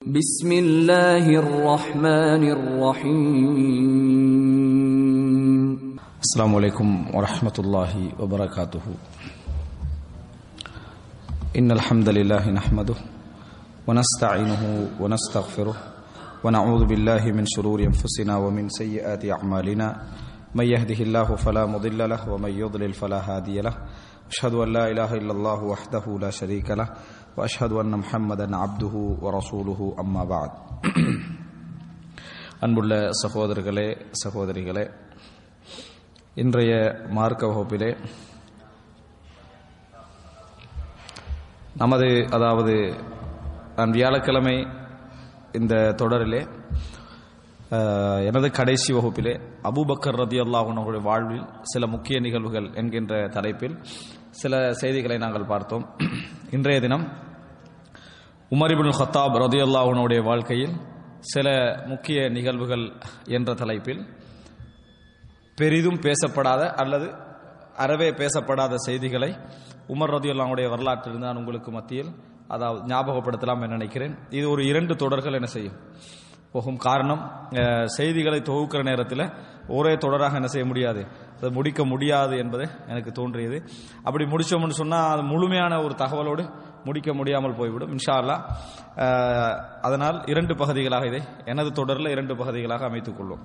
بسم الله الرحمن الرحيم السلام عليكم ورحمة الله وبركاته إن الحمد لله نحمده ونستعينه ونستغفره ونعوذ بالله من شرور أنفسنا ومن سيئات أعمالنا من يهده الله فلا مضل له ومن يضلل فلا هادي له أشهد أن لا إله إلا الله وحده لا شريك له وأشهد أن محمدا عبده ورسوله أما بعد அன்புள்ள சகோதரர்களே சகோதரிகளே இன்றைய மார்க்க வகுப்பிலே நமது அதாவது நான் வியாழக்கிழமை இந்த தொடரிலே அஹ், எனது கடைசி வகுப்பிலே அபூபக்கர் ரதி அல்லாஹுடைய வாழ்வில் சில முக்கிய நிகழ்வுகள் என்கின்ற தலைப்பில் சில செய்திகளை நாங்கள் பார்த்தோம் இன்றைய தினம் உமர் இப்னு ஹத்தாப் ரதி அல்லாஹுனுடைய வாழ்க்கையில் சில முக்கிய நிகழ்வுகள் என்ற தலைப்பில் பெரிதும் பேசப்படாத அல்லது அறவே பேசப்படாத செய்திகளை உமர் ரதியுல்லாவுடைய வரலாற்றில் நான் உங்களுக்கு மத்தியில் அதாவது ஞாபகப்படுத்தலாம் என நினைக்கிறேன் இது ஒரு இரண்டு தொடர்கள் என்ன செய்யும் போகும் காரணம் அஹ், செய்திகளை தொகுக்கிற நேரத்தில் ஒரே தொடராக என்ன செய்ய முடியாது அதை முடிக்க முடியாது என்பது எனக்கு தோன்றியது அப்படி முடிச்சோம்னு சொன்னால் அது முழுமையான ஒரு தகவலோடு முடிக்க முடியாமல் போய்விடும் இன்ஷா அல்லாஹ் அஹ், அதனால் இரண்டு பகுதிகளாக இதை எனது தொடரில் இரண்டு பகுதிகளாக அமைத்துக் கொள்வோம்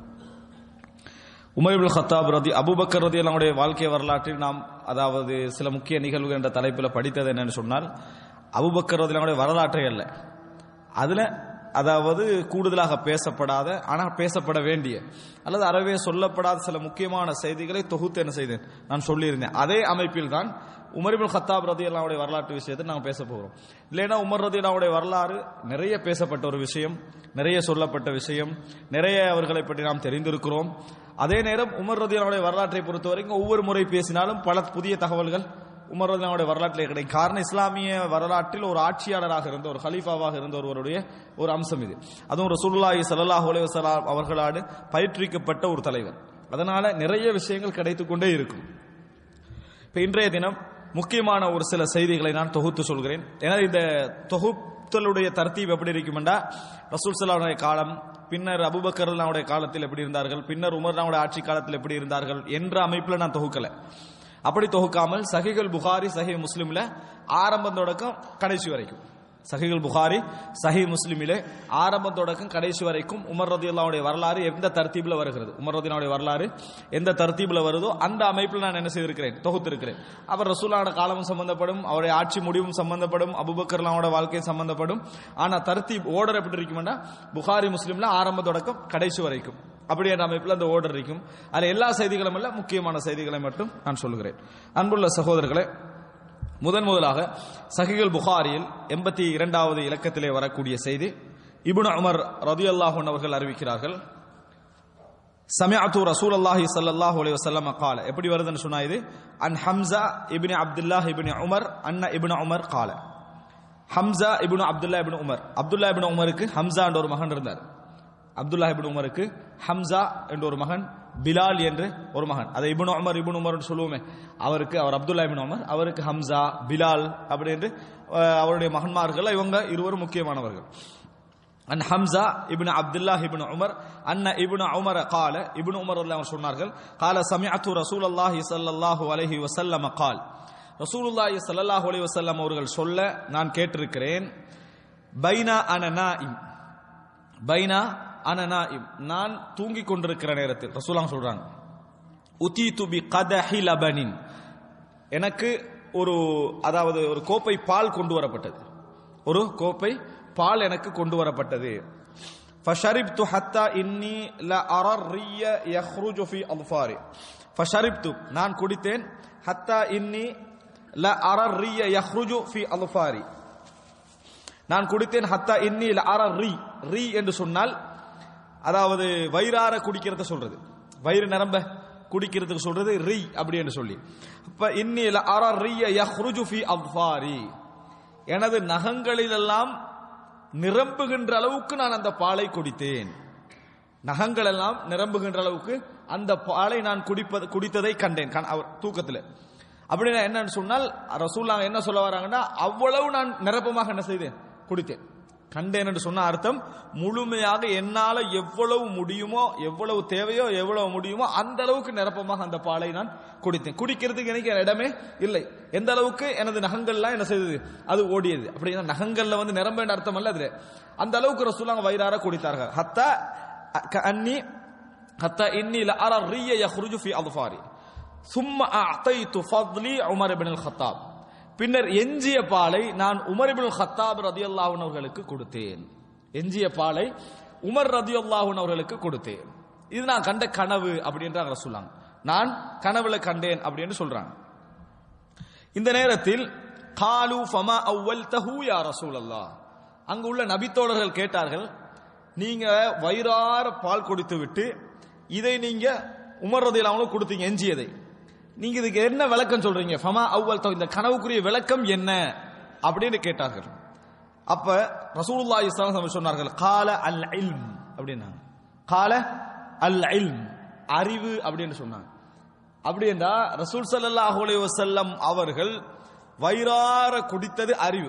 உமர்புல் ஹத்தாப் ரதி அபுபக்கர் ரதி நம்முடைய வாழ்க்கை வரலாற்றில் நாம் அதாவது சில முக்கிய நிகழ்வுகள் என்ற தலைப்பில் படித்தது என்னன்னு சொன்னால் அபுபக்கர் ரதி நம்முடைய வரலாற்றை அல்ல அதுல அதாவது கூடுதலாக பேசப்படாத ஆனால் பேசப்பட வேண்டிய அல்லது அறவே சொல்லப்படாத சில முக்கியமான செய்திகளை தொகுத்து என்ன செய்தேன் நான் சொல்லியிருந்தேன் அதே அமைப்பில் தான் உமரிபுல் ஹத்தாப் ரதி அல்லாவுடைய வரலாற்று விஷயத்தை நாங்கள் பேச போகிறோம் இல்லைன்னா உமர் ரதி அல்லாவுடைய வரலாறு நிறைய பேசப்பட்ட ஒரு விஷயம் நிறைய சொல்லப்பட்ட விஷயம் நிறைய அவர்களை பற்றி நாம் தெரிந்திருக்கிறோம் அதே நேரம் உமர் ரதி அல்லாவுடைய வரலாற்றை பொறுத்த வரைக்கும் ஒவ்வொரு முறை பேசினாலும் பல புதிய தகவல்கள் உமர் ரதி அல்லாவுடைய வரலாற்றிலே கிடைக்கும் காரணம் இஸ்லாமிய வரலாற்றில் ஒரு ஆட்சியாளராக இருந்த ஒரு ஹலீஃபாவாக இருந்த ஒருவருடைய ஒரு அம்சம் இது அதுவும் ரசூலுல்லாஹி ஸல்லல்லாஹு அலைஹி வஸல்லம் அவர்களால் பயிற்றுவிக்கப்பட்ட ஒரு தலைவர் அதனால நிறைய விஷயங்கள் கிடைத்துக் கொண்டே இருக்கும் இப்ப இன்றைய தினம் முக்கியமான ஒரு சில செய்திகளை நான் தொகுத்து சொல்கிறேன் ஏன்னா இந்த தொகுத்தலுடைய தர்த்தீப் எப்படி இருக்குமெண்டா ரசூல் சலாவுடைய காலம் பின்னர் அபுபக்கர் அல்லாவுடைய காலத்தில் எப்படி இருந்தார்கள் பின்னர் உமர் அல்லாவுடைய ஆட்சி காலத்தில் எப்படி இருந்தார்கள் என்ற அமைப்பில் நான் தொகுக்கல அப்படி தொகுக்காமல் சஹிகள் புகாரி சஹி முஸ்லிம்ல ஆரம்பம் தொடக்கம் கடைசி வரைக்கும் சஹிகள் புகாரி சஹி முஸ்லிமிலே ஆரம்பம் தொடக்கம் கடைசி வரைக்கும் உமர் ரதியுல்லாவுடைய வரலாறு எந்த தர்த்தீபில் வருகிறது உமர் ரதியுல்லாவுடைய வரலாறு எந்த தர்த்தீபில் வருதோ அந்த அமைப்பில் நான் என்ன செய்திருக்கிறேன் தொகுத்திருக்கிறேன் அவர் ரசூலாவோட காலமும் சம்பந்தப்படும் அவருடைய ஆட்சி முடிவும் சம்பந்தப்படும் அபுபக்கர்லாவோட வாழ்க்கையும் சம்பந்தப்படும் ஆனா தர்த்தீப் ஓர்டர் எப்படி இருக்குமெண்டா புகாரி முஸ்லிம்ல ஆரம்ப தொடக்கம் கடைசி வரைக்கும் அப்படி என்ற அமைப்பில் அந்த ஓர்டர் இருக்கும் அதில் எல்லா செய்திகளும் இல்ல முக்கியமான செய்திகளை மட்டும் நான் சொல்லுகிறேன் அன்புள்ள சகோதரர்களே முதன் முதலாக சஹிகள் புகாரியில் எண்பத்தி இரண்டாவது இலக்கத்திலே வரக்கூடிய செய்தி இப்னு உமர் ரதியல்லாஹு அவர்கள் அறிவிக்கிறார்கள் சமிஅத்து ரசூலுல்லாஹி ஸல்லல்லாஹு அலைஹி வஸல்லம் قال எப்படி வருதுன்னு சொன்னா இது அன் ஹம்சா இப்னு அப்துல்லாஹ் இப்னு உமர் அன்ன இப்னு உமர் قال ஹம்சா இப்னு அப்துல்லா இப்னு உமர் அப்துல்லா இப்னு உமருக்கு ஹம்சா என்ற ஒரு மகன் இருந்தார் அப்துல்லா இப்னு உமருக்கு ஹம்சா என்ற ஒரு மகன் பிலால் என்று ஒரு மகன் அதை இப்னு உமர் இப்னு உமர் சொல்லுவோமே அவருக்கு அவர் அப்துல்லா இப்னு உமர் அவருக்கு ஹம்சா பிலால் அப்படி என்று அஹ், அவருடைய மகன்மார்கள் இவங்க இருவரும் முக்கியமானவர்கள் அன் ஹம்சா இப்னு அப்துல்லாஹ் இப்னு உமர் அன்ன இப்னு உமர் கால இப்னு உமர் அவர் சொன்னார்கள் கால சமிஅத்து ரசூலல்லாஹி ஸல்லல்லாஹு அலைஹி வஸல்லம் கால் ரசூலுல்லாஹி ஸல்லல்லாஹு அலைஹி வஸல்லம் அவர்கள் சொல்ல நான் கேட்டிருக்கிறேன் பைனா அன நாஇம் பைனா அனநாயிம் நான் தூங்கிக் கொண்டிருக்கிற நேரத்தில் ரசூலாம் சொல்றாங்க உதி துபி கதஹி லபனின் எனக்கு ஒரு அதாவது ஒரு கோப்பை பால் கொண்டு வரப்பட்டது ஒரு கோப்பை பால் எனக்கு கொண்டு வரப்பட்டது فشربت حتى إني لا أرى الري يخرج في أظفاري فشربت நான் குடித்தேன் حتى إني لا أرى الري يخرج في أظفاري நான் குடித்தேன் ஹத்தா இன்னில் அற ரீ ரீ என்று சொன்னால் அதாவது வயிறார குடிக்கிறத சொல்றது வயிறு நிரம்ப குடிக்கிறதுக்கு சொல்றது ரீ அப்படி என்று சொல்லி அப்ப இன்னில் அற ரீய யஹ்ருஜு ஃபி அஃபாரி எனது நகங்களிலெல்லாம் நிரம்புகின்ற அளவுக்கு நான் அந்த பாலை குடித்தேன் நகங்கள் எல்லாம் நிரம்புகின்ற அளவுக்கு அந்த பாலை நான் குடிப்பது குடித்ததை கண்டேன் கண்- அவர் தூக்கத்தில் அப்படின்னா என்னன்னு சொன்னால் ரசூல்லா என்ன சொல்ல வராங்கன்னா அவ்வளவு நான் நிரப்பமாக என்ன செய்தேன் குடித்தேன் கண்டேன் என்று சொன்ன அர்த்தம் முழுமையாக என்னால எவ்வளவு முடியுமோ எவ்வளவு தேவையோ எவ்வளவு முடியுமோ அந்த அளவுக்கு நிரப்பமாக அந்த பாலை நான் குடித்தேன் குடிக்கிறதுக்கு எனக்கு இடமே இல்லை எந்த அளவுக்கு எனது நகங்கள்லாம் என்ன செய்தது அது ஓடியது அப்படின்னா நகங்கள்ல வந்து நிரம்ப அர்த்தம் அல்ல அது அந்த அளவுக்கு ரசூலாங்க வயிறார குடித்தார்கள் ஹத்தா அன்னி ஹத்தா இன்னி லஅரா ரிய யஹ்ருஜு ஃபி அல்ஃபாரி சும்ம அத்தைத்து ஃபத்லி உமர் இப்னு கத்தாப் பின்னர் எஞ்சிய பாலை நான் உமர் இப்னு கத்தாப் ரதியல்லாஹு அவர்களுக்கு கொடுத்தேன் எஞ்சிய பாலை உமர் ரதியல்லாஹு அவர்களுக்கு கொடுத்தேன் இது நான் கண்ட கனவு அப்படின்றாங்க சொல்லாங்க நான் கனவுல கண்டேன் அப்படின்னு சொல்றாங்க இந்த நேரத்தில் காலு ஃபமா அவ்வல் தஹூ யா ரசூலல்லாஹ் அங்கு உள்ள நபித்தோழர்கள் கேட்டார்கள் நீங்க வயிறார பால் கொடுத்து விட்டு இதை நீங்க உமர் ரதியல்லாஹு கொடுத்தீங்க எஞ்சியதை நீங்க இதுக்கு என்ன விளக்கம் சொல்றீங்க ஃபமா அவ்வல் தஹூ இந்த கனவுக்குரிய விளக்கம் என்ன அப்படின்னு கேட்டார்கள் அப்ப ரசூலுல்லாஹி ஸல்லல்லாஹு அலைஹி வஸல்லம் சொன்னார்கள் கால அல் இல்ம் அப்படின்னாங்க கால அல் இல்ம் அறிவு அப்படின்னு சொன்னாங்க அப்படி என்றா ரசூல் ஸல்லல்லாஹு அலைஹி வஸல்லம் அவர்கள் வயிறார குடித்தது அறிவு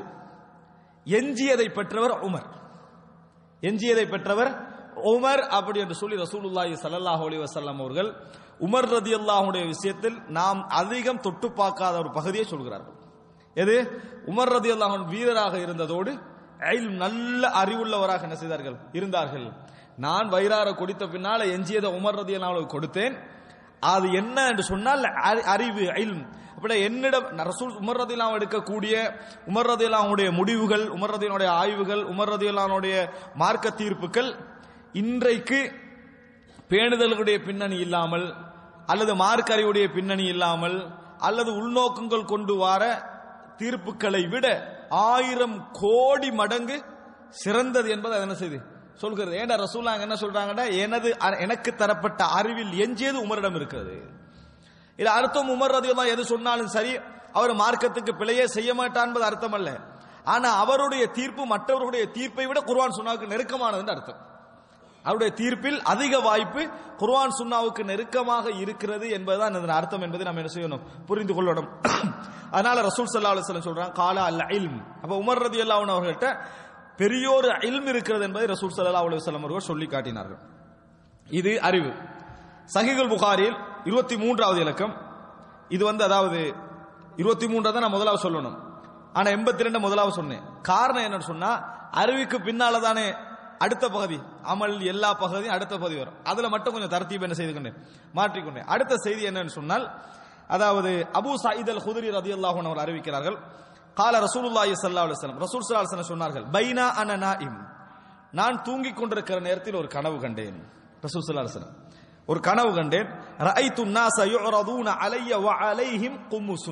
எஞ்சியதை பெற்றவர் உமர் எஞ்சியதை பெற்றவர் உமர் அப்படி என்று சொல்லி ரசூலுல்லாஹி ஸல்லல்லாஹு அலைஹி வஸல்லம் அவர்கள் உமர் ரதியல்லாஹுடைய விஷயத்தில் நாம் அதிகம் தொட்டு பார்க்காத ஒரு பகுதியை சொல்கிறார்கள் எது உமர் ரதியல்லாஹு வீரராக இருந்ததோடு இல்ம் நல்ல அறிவுள்ளவராக என்ன செய்தார்கள் இருந்தார்கள் நான் வயிறார குடித்த பின்னால எஞ்சியதை உமர் ரதியல்லாஹு கொடுத்தேன் அது என்ன என்று சொன்னால் அறி- அறிவு இல்ம் அப்படி என்னிடம் ரசூல் உமர் ரதியல்லாம் எடுக்கக்கூடிய உமர் ரதியல்லாவுடைய முடிவுகள் உமர் ரதியனுடைய ஆய்வுகள் உமர் ரதியல்லானுடைய மார்க்க தீர்ப்புகள் இன்றைக்கு பேணுதல்களுடைய பின்னணி இல்லாமல் அல்லது மார்க்க அறிவுடைய பின்னணி இல்லாமல் அல்லது உள்நோக்கங்கள் கொண்டு வர தீர்ப்புகளை விட ஆயிரம் கோடி மடங்கு சிறந்தது என்பது அது என்ன செய்து சொல்கிறது ஏன்டா ரசூலா அங்க என்ன சொல்றாங்கன்னா எனது அ- எனக்கு தரப்பட்ட அறிவில் எஞ்சியது உமரிடம் இருக்கிறது இது அர்த்தம் உமர் ரதியெல்லாம் எது சொன்னாலும் சரி அவர் மார்க்கத்துக்கு பிழையே செய்ய மாட்டான் என்பது அர்த்தம் அல்ல ஆனா அவருடைய தீர்ப்பு மற்றவர்களுடைய தீர்ப்பை விட குர்ஆன் சுன்னாவுக்கு நெருக்கமானதுன்னு அர்த்தம் அவருடைய தீர்ப்பில் அதிக வாய்ப்பு குர்ஆன் சுன்னாவுக்கு நெருக்கமாக இருக்கிறது என்பதுதான் இதன் அர்த்தம் என்பதை நாம் என்ன செய்யணும் புரிந்து கொள்ளணும் அதனால ரசூல் ஸல்லல்லாஹு அலைஹி வஸல்லம் சொல்றாங்க காலா அல் இல்ம் அப்ப உமர் ரதியல்லாஹு அன்ஹு அவர்கள்ட்ட பெரியோரு இல்ம் இருக்கிறது என்பதை ரசூல் ஸல்லல்லாஹு அலைஹி வஸல்லம் அவர்கள் சொல்லி காட்டினார்கள் இது அறிவு சஹீகுல் புகாரில் இருபத்தி மூன்றாவது இலக்கம் இது வந்து அதாவது இருபத்தி மூன்றை தான் நான் முதலாவது சொல்லணும் ஆனா எண்பத்தி ரெண்டு முதலாவது சொன்னேன் காரணம் என்னன்னு சொன்னா அறிவுக்கு பின்னால தானே அடுத்த பகுதி அமல் எல்லா பகுதியும் அடுத்த பகுதி வரும் அதுல மட்டும் கொஞ்சம் தரத்தீப் என்ன செய்து கொண்டேன் மாற்றிக்கொண்டேன் அடுத்த செய்தி என்னன்னு சொன்னால் அதாவது அபூ சயீத் அல் குதிரி ரதியல்லாஹு அன்ஹு அவர்கள் அறிவிக்கிறார்கள் கால ரசூலுல்லாஹி ஸல்லல்லாஹு அலைஹி வஸல்லம் ரசூல் ஸல்லல்லாஹு அலைஹி வஸல்லம் சொன்னார்கள் பைனா அன நாயிம் நான் தூங்கிக் கொண்டிருக்கிற நேரத்தில் ஒரு கனவு கண்டேன் ரசூல் ஸல்லல்லாஹு அலைஹி வஸல்லம் ஒரு கனவு கண்டேன் ரஐத்து الناس يعرضون علي وعليهم قمص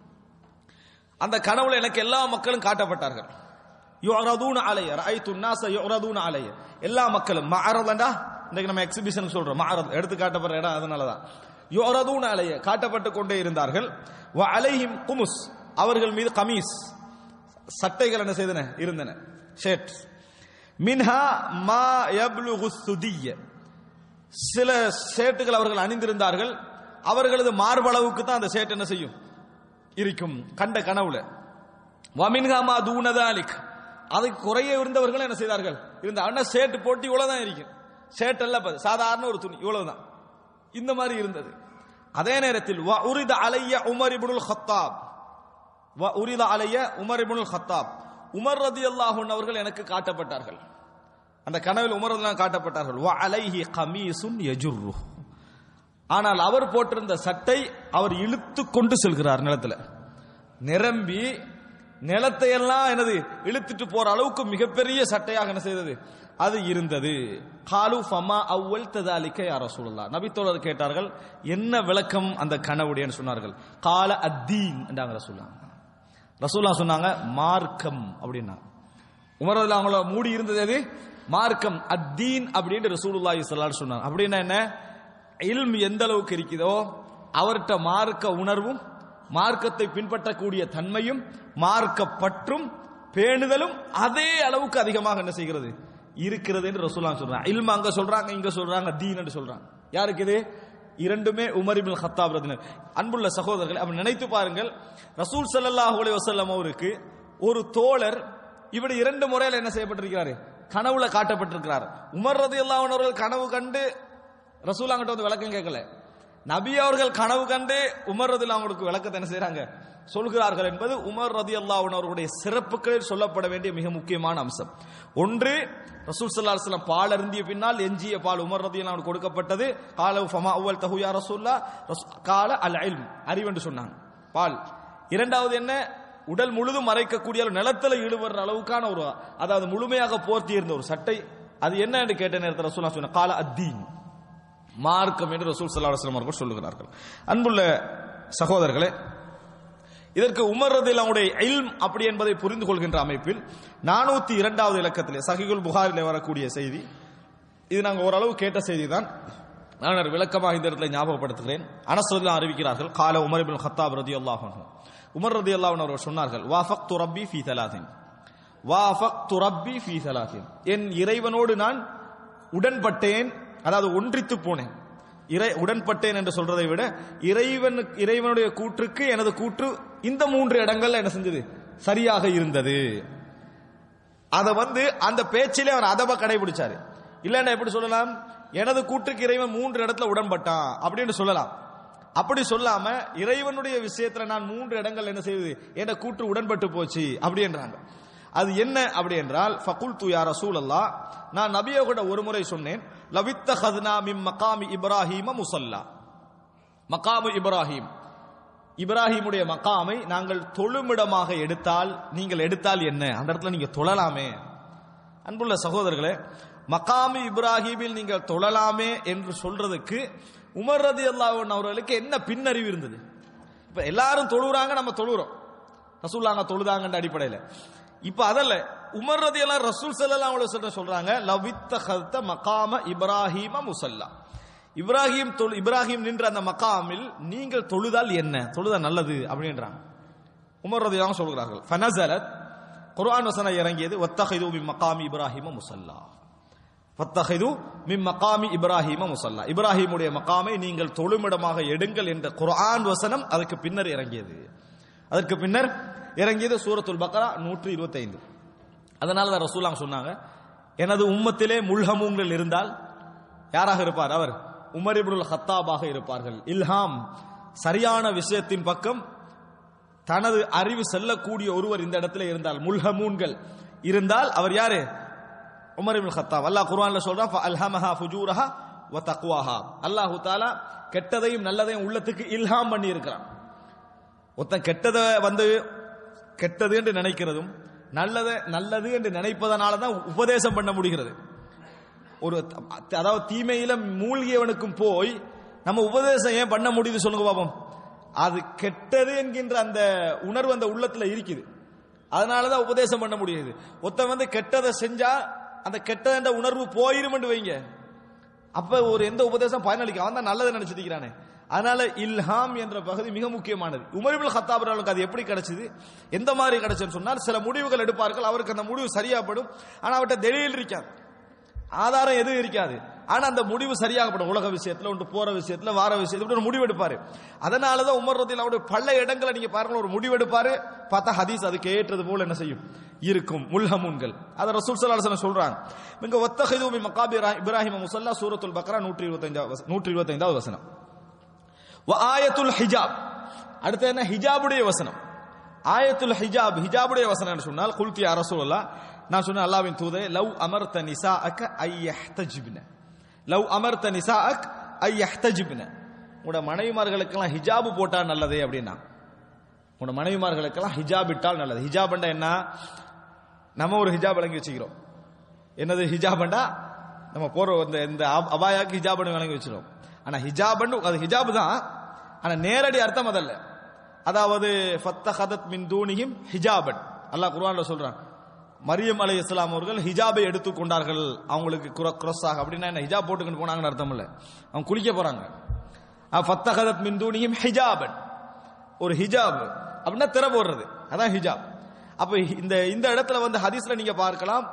அந்த கனவுல எனக்கு எல்லா மக்களும் காட்டப்பட்டார்கள் யுரதூன அலைய ரஐத்து الناس يعرضون علي எல்லா மக்களும் மஅரதண்டா இன்னைக்கு நம்ம எக்ஸிபிஷன் சொல்றோம் மஅரத் எடுத்து காட்டப்படுற இடம் அதனால தான் யுரதூன அலைய காட்டப்பட்டு கொண்டே இருந்தார்கள் வ அலைஹிம் குமுஸ் அவர்கள் மீது கமீஸ் சட்டைகள் என்ன செய்தன இருந்தன ஷர்ட் மின்ஹா மா யப்லுகு சுதிய சில ஷேட்டுகள் அவர்கள் அணிந்திருந்தார்கள் அவர்களது மார்பளவுக்கு தான் அந்த ஷேட் என்ன செய்யும் இருக்கும் கண்ட கனவுல வமின்ஹாமா தூனதாலிக் அதுக்கு குறைய இருந்தவர்கள் என்ன செய்தார்கள் இருந்த அண்ணா ஷேட் போட்டு இவ்வளவுதான் இருக்கும் ஷேட் அல்ல பது. சாதாரண ஒரு துணி இவ்வளவுதான் இந்த மாதிரி இருந்தது அதே நேரத்தில் வ உரித அலைய உமர் இப்னுல் ஹத்தாப் வ உரித அலைய உமர் இப்னுல் ஹத்தாப் உமர் ரதியல்லாஹு அவர்கள் எனக்கு காட்டப்பட்டார்கள் அந்த கனவில் உமர் ரதியல்லாஹு காட்டப்பட்டார்கள் வ அலைஹி கமீசுன் யஜுர்ரு ஆனால் அவர் போட்டிருந்த சட்டை அவர் இழுத்து கொண்டு செல்கிறார் நிலத்துல நிரம்பி நிலத்தை எல்லாம் என்னது இழுத்துட்டு போற அளவுக்கு மிகப்பெரிய சட்டையாக என்ன செய்தது அது இருந்தது காலு ஃபமா அவ்வல் ததாலிக்க யார சொல்லலாம் நபித்தோழர் கேட்டார்கள் என்ன விளக்கம் அந்த கனவுடையன்னு சொன்னார்கள் கால அத்தீன் என்றாங்க ரசூல்லாம் ரசூல்லா சொன்னாங்க மார்க்கம் அப்படின்னா உமரதுல அவங்கள மூடி இருந்தது எது மார்க்கம் அத்தீன் அப்படின்னு ரசூலுல்லாஹி ஸல்லல்லாஹு அலைஹி சொன்னாங்க அப்படின்னா என்ன இல்ம் எந்த அளவுக்கு இருக்குதோ அவர்கிட்ட மார்க்க உணர்வும் மார்க்கத்தை பின்பற்றக்கூடிய தன்மையும் மார்க்க பற்றும் பேணுதலும் அதே அளவுக்கு அதிகமாக என்ன செய்கிறது இருக்கிறது என்று ரசூலுல்லாஹி சொல்றாங்க இல்ம் அங்க சொல்றாங்க இங்க சொல்றாங்க தீன் என்று சொல்றாங்க யாருக்கு இது இரண்டுமே உமர் இப்னு கத்தாப் ரதினர் அன்புள்ள சகோதரர்கள் அப்ப நினைத்து பாருங்கள் ரசூல் ஸல்லல்லாஹு அலைஹி வஸல்லம் அவருக்கு ஒரு தோழர் இப்படி இரண்டு முறையில் என்ன செய்யப்பட்டிருக்கிறாரு கனவுல காட்டப்பட்டிருக்கிறார் உமர் ரதி அவர்கள் கனவு கண்டு ரசூலாங்கிட்ட வந்து விளக்கம் கேட்கல நபி அவர்கள் கனவு கண்டு உமர் ரதி அவங்களுக்கு விளக்கத்தை என்ன செய்றாங்க சொல்கிறார்கள் என்பது உமர் ரதி அவர்களுடைய சிறப்புகளில் சொல்லப்பட வேண்டிய மிக முக்கியமான அம்சம் ஒன்று ரசூல் சல்லா அலுவலம் பால் அருந்திய பின்னால் எஞ்சிய பால் உமர் ரதி அவனுக்கு கொடுக்கப்பட்டது கால ஃபமா அவ்வல் தஹுயா ரசூல்லா ரசூ- கால அல் இல்ம் அறிவென்று சொன்னாங்க பால் இரண்டாவது என்ன உடல் முழுதும் மறைக்கக்கூடிய அளவு நிலத்துல ஈடுபடுற அளவுக்கான ஒரு அதாவது முழுமையாக போர்த்தி இருந்த ஒரு சட்டை அது என்ன என்று கேட்ட நேரத்தில் ரசூலா சொன்ன கால அத்தீன் மார்க்கம் என்று ரசூல் சல்லா அலுவலம் அவர்கள் சொல்லுகிறார்கள் அன்புள்ள சகோதரர்களே இதற்கு உமர் ரதில் அவனுடைய இல்ம் அப்படி என்பதை புரிந்து கொள்கின்ற அமைப்பில் நானூத்தி இரண்டாவது இலக்கத்திலே சஹிகுல் புகாரிலே வரக்கூடிய செய்தி இது நாங்கள் ஓரளவு கேட்ட செய்தி தான் நான் ஒரு விளக்கமாக இந்த இடத்துல ஞாபகப்படுத்துகிறேன் அனசுல்லா அறிவிக்கிறார்கள் கால உமர் இப்னு ஹத்தாப் ரதி அல்லாஹ் உமர் ரதி அல்லாஹ் அவர்கள் சொன்னார்கள் வாஃபக் துரப்பி ஃபி தலாதின் வாஃபக் துரப்பி ஃபி தலாதின் என் இறைவனோடு நான் உடன்பட்டேன் அதாவது ஒன்றித்து போனேன் இறை உடன்பட்டேன் என்று சொல்றதை விட இறைவனுக்கு இறைவனுடைய கூற்றுக்கு எனது கூற்று இந்த மூன்று இடங்கள்ல என்ன செஞ்சது சரியாக இருந்தது அதை வந்து அந்த பேச்சிலே அவர் அதப கடைபிடிச்சாரு இல்லன்னா எப்படி சொல்லலாம் எனது கூற்றுக்கு இறைவன் மூன்று இடத்துல உடன்பட்டான் அப்படின்னு சொல்லலாம் அப்படி சொல்லாம இறைவனுடைய விஷயத்துல நான் மூன்று இடங்கள் என்ன செய்யுது என்ற கூற்று உடன்பட்டு போச்சு அப்படின்றாங்க அது என்ன அப்படி என்றால் ஃபகுல் து யா ரசூலல்லா நான் நபியை கூட ஒரு முறை சொன்னேன் லவித்த ஹத்னா மிம் மகாமி இப்ராஹீம முசல்லா மகாமு இப்ராஹிம் இப்ராஹிமுடைய மக்காமை நாங்கள் தொழுமிடமாக எடுத்தால் நீங்கள் எடுத்தால் என்ன அந்த இடத்துல நீங்க தொழலாமே அன்புள்ள சகோதரர்களே மக்காமு இப்ராஹிமில் நீங்கள் தொழலாமே என்று சொல்றதுக்கு உமர் ரதி அல்லாஹன் அவர்களுக்கு என்ன பின்னறிவு இருந்தது இப்ப எல்லாரும் தொழுறாங்க நம்ம தொழுறோம் ரசூல்லாங்க தொழுதாங்கன்ற அடிப்படையில் இப்ப அதல்ல உமர் ரதி எல்லாம் ரசூல் சல்லல்லாஹு அலைஹி வஸல்லம் சொல்றாங்க லவித்த ஹத்த மகாம இப்ராஹிம முசல்லா இப்ராஹிம் தொழு இப்ராஹிம் நின்ற அந்த மகாமில் நீங்கள் தொழுதால் என்ன தொழுதா நல்லது அப்படின்றாங்க உமர் ரதி தான் சொல்கிறார்கள் ஃபனசலத் குர்ஆன் வசனம் இறங்கியது வத்தஹிது மின் மகாமி இப்ராஹிம முசல்லா ஃபத்தஹிது மின் மகாமி இப்ராஹிம முசல்லா இப்ராஹிமுடைய மகாமை நீங்கள் தொழுமிடமாக எடுங்கள் என்ற குர்ஆன் வசனம் அதுக்கு பின்னர் இறங்கியது அதற்கு பின்னர் இறங்கியது சூரத்துல் பக்ரா நூற்றி இருபத்தைந்து அதனால தான் ரசூலாம் சொன்னாங்க எனது உம்மத்திலே முல்ஹமூங்கள் இருந்தால் யாராக இருப்பார் அவர் உமர் இப்னுல் ஹத்தாபாக இருப்பார்கள் இல்ஹாம் சரியான விஷயத்தின் பக்கம் தனது அறிவு செல்லக்கூடிய ஒருவர் இந்த இடத்துல இருந்தால் முல்ஹமூன்கள் இருந்தால் அவர் யாரு உமர் இப்னுல் ஹத்தாப் அல்லாஹ் குர்ஆன்ல சொல்றான் அல்ஹமஹா ஃபுஜூரஹா வ தக்வாஹா அல்லாஹ் தஆலா கெட்டதையும் நல்லதையும் உள்ளத்துக்கு இல்ஹாம் பண்ணி இருக்கிறான் ஒருத்தன் கெட்டதை வந்து கெட்டது என்று நினைக்கிறதும் நல்லதை நல்லது என்று நினைப்பதனால தான் உபதேசம் பண்ண முடிகிறது ஒரு த- அதாவது தீமையில மூழ்கியவனுக்கும் போய் நம்ம உபதேசம் ஏன் பண்ண முடியுது சொல்லுங்க பாப்போம் அது கெட்டது என்கின்ற அந்த உணர்வு அந்த உள்ளத்துல இருக்குது அதனாலதான் உபதேசம் பண்ண முடியுது ஒருத்தன் வந்து கெட்டதை செஞ்சா அந்த கெட்டத உணர்வு போயிரும் வைங்க அப்ப ஒரு எந்த உபதேசம் பயனளிக்க அவன் தான் நல்லதை நினைச்சிருக்கிறானே அதனால இல்ஹாம் என்ற பகுதி மிக முக்கியமானது உமரிபுல் ஹத்தாப் அவர்களுக்கு அது எப்படி கிடைச்சது எந்த மாதிரி கிடைச்சதுன்னு சொன்னால் சில முடிவுகள் எடுப்பார்கள் அவருக்கு அந்த முடிவு சரியாப்படும் ஆனா அவர்கிட்ட தெளிவில் இருக்காது ஆதாரம் எதுவும் இருக்காது ஆனா அந்த முடிவு சரியாகப்படும் உலக விஷயத்துல ஒன்று போற விஷயத்துல வார விஷயத்துல இப்படி ஒரு முடிவு எடுப்பாரு அதனாலதான் உமர் ரத்தில் அவருடைய பல இடங்களை நீங்க பாருங்க ஒரு முடிவு எடுப்பாரு பார்த்தா ஹதீஸ் அதுக்கு ஏற்றது போல என்ன செய்யும் இருக்கும் முல்ஹமுன்கள் அதை ரசூல் ஸல்லல்லாஹு அலைஹி வஸல்லம் சொல்றாங்க இங்க ஒத்தஹிது மின் மகாபி இப்ராஹிம் முஸல்லா சூரத்துல் பக்ரா 125 125வது வசனம் வ ஆயத்துல் ஹிஜாப் அடுத்து என்ன ஹிஜாபுடைய வசனம் ஆயத்துல் ஹிஜாப் ஹிஜாபுடைய வசனம் என்று சொன்னால் குல்தி அரசுல்லா நான் சொன்ன அல்லாவின் தூதே லவ் அமர்த்த நிசா அக்க ஐ யஹ்தஜிப்ன லவ் அமர்த்த நிசா அக் ஐ யஹ்தஜிப்ன உங்களோட மனைவிமார்களுக்கெல்லாம் ஹிஜாபு போட்டா நல்லதே அப்படின்னா உங்களோட மனைவிமார்களுக்கெல்லாம் ஹிஜாப் இட்டால் நல்லது ஹிஜாப்ண்டா என்ன நம்ம ஒரு ஹிஜாப் வழங்கி வச்சுக்கிறோம் என்னது ஹிஜாப்ண்டா நம்ம போற இந்த இந்த அப- அபாயாக்கு ஹிஜாப்னு வழங்கி வச்சிரும் ஆனா ஹிஜாப்னு அது ஹிஜாப் தான் ஆனா நேரடி அர்த்தம் அதல்ல அதாவது ஃபத்தஹதத் மின் தூணிஹிம் ஹிஜாபன் அல்லாஹ் குர்ஆன்ல சொல்றான் மரியம் அலை இஸ்லாம் அவர்கள் ஹிஜாபை எடுத்துக் கொண்டார்கள் அவங்களுக்கு குரஸாக அப்படின்னா என்ன ஹிஜாப் போட்டுக்கிட்டு போனாங்கன்னு அர்த்தம் இல்ல அவங்க குளிக்க போறாங்க ஃபத்தஹதத் மின் தூணிஹிம் ஹிஜாபன் ஒரு ஹிஜாப் அப்படின்னா திற போடுறது அதான் ஹிஜாப் அப்ப இந்த இந்த இடத்துல வந்து ஹதீஸ்ல நீங்க பார்க்கலாம்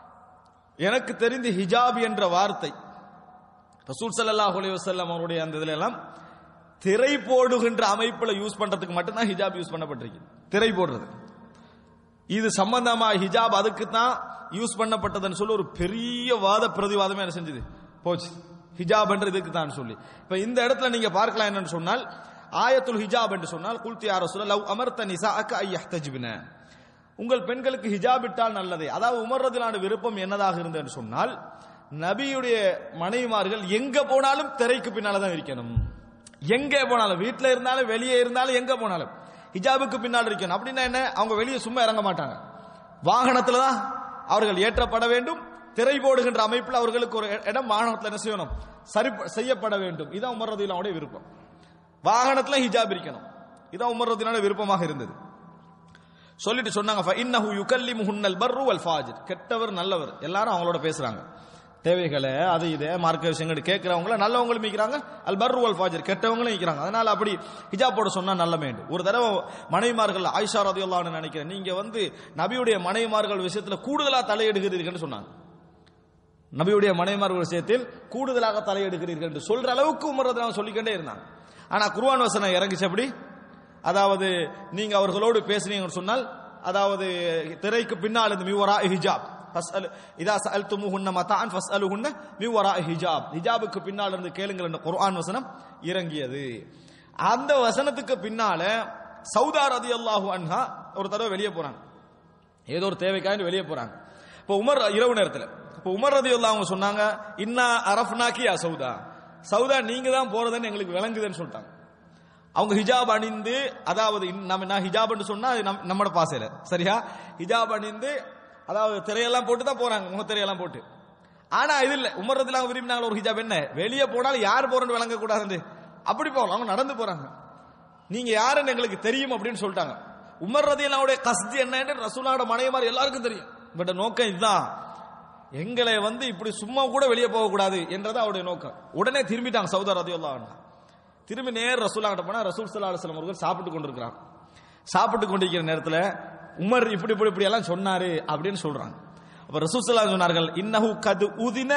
எனக்கு தெரிந்து ஹிஜாப் என்ற வார்த்தை ரசூல் ஸல்லல்லாஹு அலைஹி வஸல்லம் அவருடைய அந்த இதுல எல்லாம் திரை போடுகின்ற அமைப்புல யூஸ் பண்றதுக்கு மட்டும்தான் ஹிஜாப் யூஸ் பண்ணப்பட்டிருக்கு திரை போடுறது இது சம்பந்தமா ஹிஜாப் அதுக்கு தான் யூஸ் பண்ணப்பட்டதுன்னு சொல்லி ஒரு பெரிய வாத பிரதிவாதமே என்ன செஞ்சது போச்சு ஹிஜாப் என்ற இதுக்கு தான் சொல்லி இப்ப இந்த இடத்துல நீங்க பார்க்கலாம் என்னன்னு சொன்னால் ஆயத்துல் ஹிஜாப் என்று சொன்னால் குல்தி யார சொல்ல லவ் அமர்த்த நிசா அக்க ஐயஹ்தஜ்பின உங்கள் பெண்களுக்கு ஹிஜாப் இட்டால் நல்லதே அதாவது உமர்றதிலான விருப்பம் என்னதாக இருந்ததுன்னு சொன்னால் நபியுடைய மனைவிமார்கள் எங்க போனாலும் திரைக்கு பின்னால தான் இருக்கணும் எங்க போனாலும் வீட்டுல இருந்தாலும் வெளியே இருந்தாலும் எங்க போனாலும் ஹிஜாபுக்கு பின்னால் இருக்கணும் அப்படின்னா என்ன அவங்க வெளியே சும்மா இறங்க மாட்டாங்க வாகனத்துல தான் அவர்கள் ஏற்றப்பட வேண்டும் திரை போடுகின்ற அமைப்பில் அவர்களுக்கு ஒரு இடம் வாகனத்தில் என்ன செய்யணும் சரி செய்யப்பட வேண்டும் இதான் உமர்றதிலாவுடைய விருப்பம் வாகனத்துல ஹிஜாப் இருக்கணும் இதான் உமர்றதிலான விருப்பமாக இருந்தது சொல்லிட்டு சொன்னாங்க இன்னஹு யுகல்லிமுஹுன்னல் பர்ரு வல் ஃபாஜிர் கெட்டவர் நல்லவர் எல்லாரும் அவங்களோட பேசுறாங்க தேவைகளை அது இதை மார்க்க விஷயங்கள் கேட்கிறவங்கள நல்லவங்களும் இருக்கிறாங்க அல் பர்ரு வல் ஃபாஜிர் கெட்டவங்களும் இருக்கிறாங்க அதனால அப்படி ஹிஜாப் போட சொன்னா நல்ல வேண்டும் ஒரு தடவை மனைவிமார்கள் ஆயிஷா ரதியுல்லான்னு நினைக்கிறேன் நீங்க வந்து நபியுடைய மனைவிமார்கள் விஷயத்துல கூடுதலா தலையிடுகிறீர்கள்னு சொன்னாங்க நபியுடைய மனைவிமார்கள் விஷயத்தில் கூடுதலாக தலையிடுகிறீர்கள் என்று சொல்ற அளவுக்கு உமர்றது சொல்லிக்கிட்டே இருந்தாங்க ஆனா குர்ஆன் வசனம் இறங்கிச்சு எப்படி அதாவது நீங்க அவர்களோடு பேசுனீங்கன்னு சொன்னால் அதாவது திரைக்கு பின்னால் இந்த மிவரா ஹிஜாப் ஃபஸ்அல் இதா சஅல்துமுஹுன்ன மதான் ஃபஸ்அலுஹுன்ன மிவரா ஹிஜாப் ஹிஜாபுக்கு பின்னால் இருந்து கேளுங்கள் என்ற குர்ஆன் வசனம் இறங்கியது அந்த வசனத்துக்கு பின்னால சௌதா ரதியல்லாஹு அன்ஹா ஒரு தடவை வெளியே போறாங்க ஏதோ ஒரு தேவைக்காக வெளியே போறாங்க இப்போ உமர் இரவு நேரத்தில் இப்போ உமர் ரதியுல்லா அவங்க சொன்னாங்க இன்னா அரஃப்னாக்கி யா சௌதா சௌதா நீங்க தான் போறதுன்னு எங்களுக்கு விளங்குதுன்னு சொல்லிட்டாங்க அவங்க ஹிஜாப் அணிந்து அதாவது இன் நம்ம நான் ஹிஜாப்னு சொன்னா அது நம்- நம்மட பாசையில சரியா ஹிஜாப் அணிந்து அதாவது திரையெல்லாம் போட்டு தான் போறாங்க முக திரையெல்லாம் போட்டு ஆனா இது இல்ல உமரத்துல அவங்க விரும்பினாங்க ஒரு ஹிஜாப் என்ன வெளியே போனாலும் யார் போறன்னு விளங்க கூடாது அப்படி போகலாம் அவங்க நடந்து போறாங்க நீங்க யாருன்னு எங்களுக்கு தெரியும் அப்படின்னு சொல்லிட்டாங்க உமர் ரதியல்லாவுடைய கஸ்தி என்னன்னு ரசூலாவோட மனைவிமார் எல்லாருக்கும் தெரியும் பட் நோக்கம் இதுதான் எங்களை வந்து இப்படி சும்மா கூட வெளியே போக கூடாது என்றது அவருடைய நோக்கம் உடனே திரும்பிட்டாங்க சௌதா ரதியுல்லா திரும்பி நேர் ரசூலா கிட்ட போனா ரசூல் சல்லா அலுவலம் அவர்கள் சாப்பிட்டு கொண்டிருக்கிறாங்க சாப்பிட்டு கொண்டிருக்கிற நேரத்துல உமர் இப்படி இப்படி இப்படி எல்லாம் சொன்னாரு அப்படின்னு சொல்றாங்க அப்ப ரசூல் சல்லா சொன்னார்கள் இன்னஹு கது உதின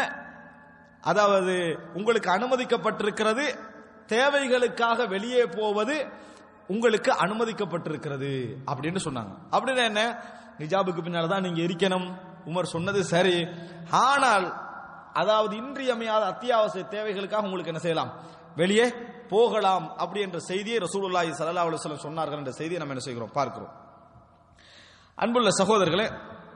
அதாவது உங்களுக்கு அனுமதிக்கப்பட்டிருக்கிறது தேவைகளுக்காக வெளியே போவது உங்களுக்கு அனுமதிக்கப்பட்டிருக்கிறது அப்படின்னு சொன்னாங்க அப்படின்னா என்ன ஹிஜாபுக்கு பின்னால தான் நீங்க இருக்கணும் உமர் சொன்னது சரி ஆனால் அதாவது இன்றியமையாத அத்தியாவசிய தேவைகளுக்காக உங்களுக்கு என்ன செய்யலாம் வெளியே போகலாம் அப்படி என்ற செய்தியை ரசூலுல்லாஹி ஸல்லல்லாஹு அலைஹி வஸல்லம் சொன்னார்கள் என்ற செய்தியை நம்ம என்ன செய்கிறோம் பார்க்கிறோம் அன்புள்ள சகோதரர்களே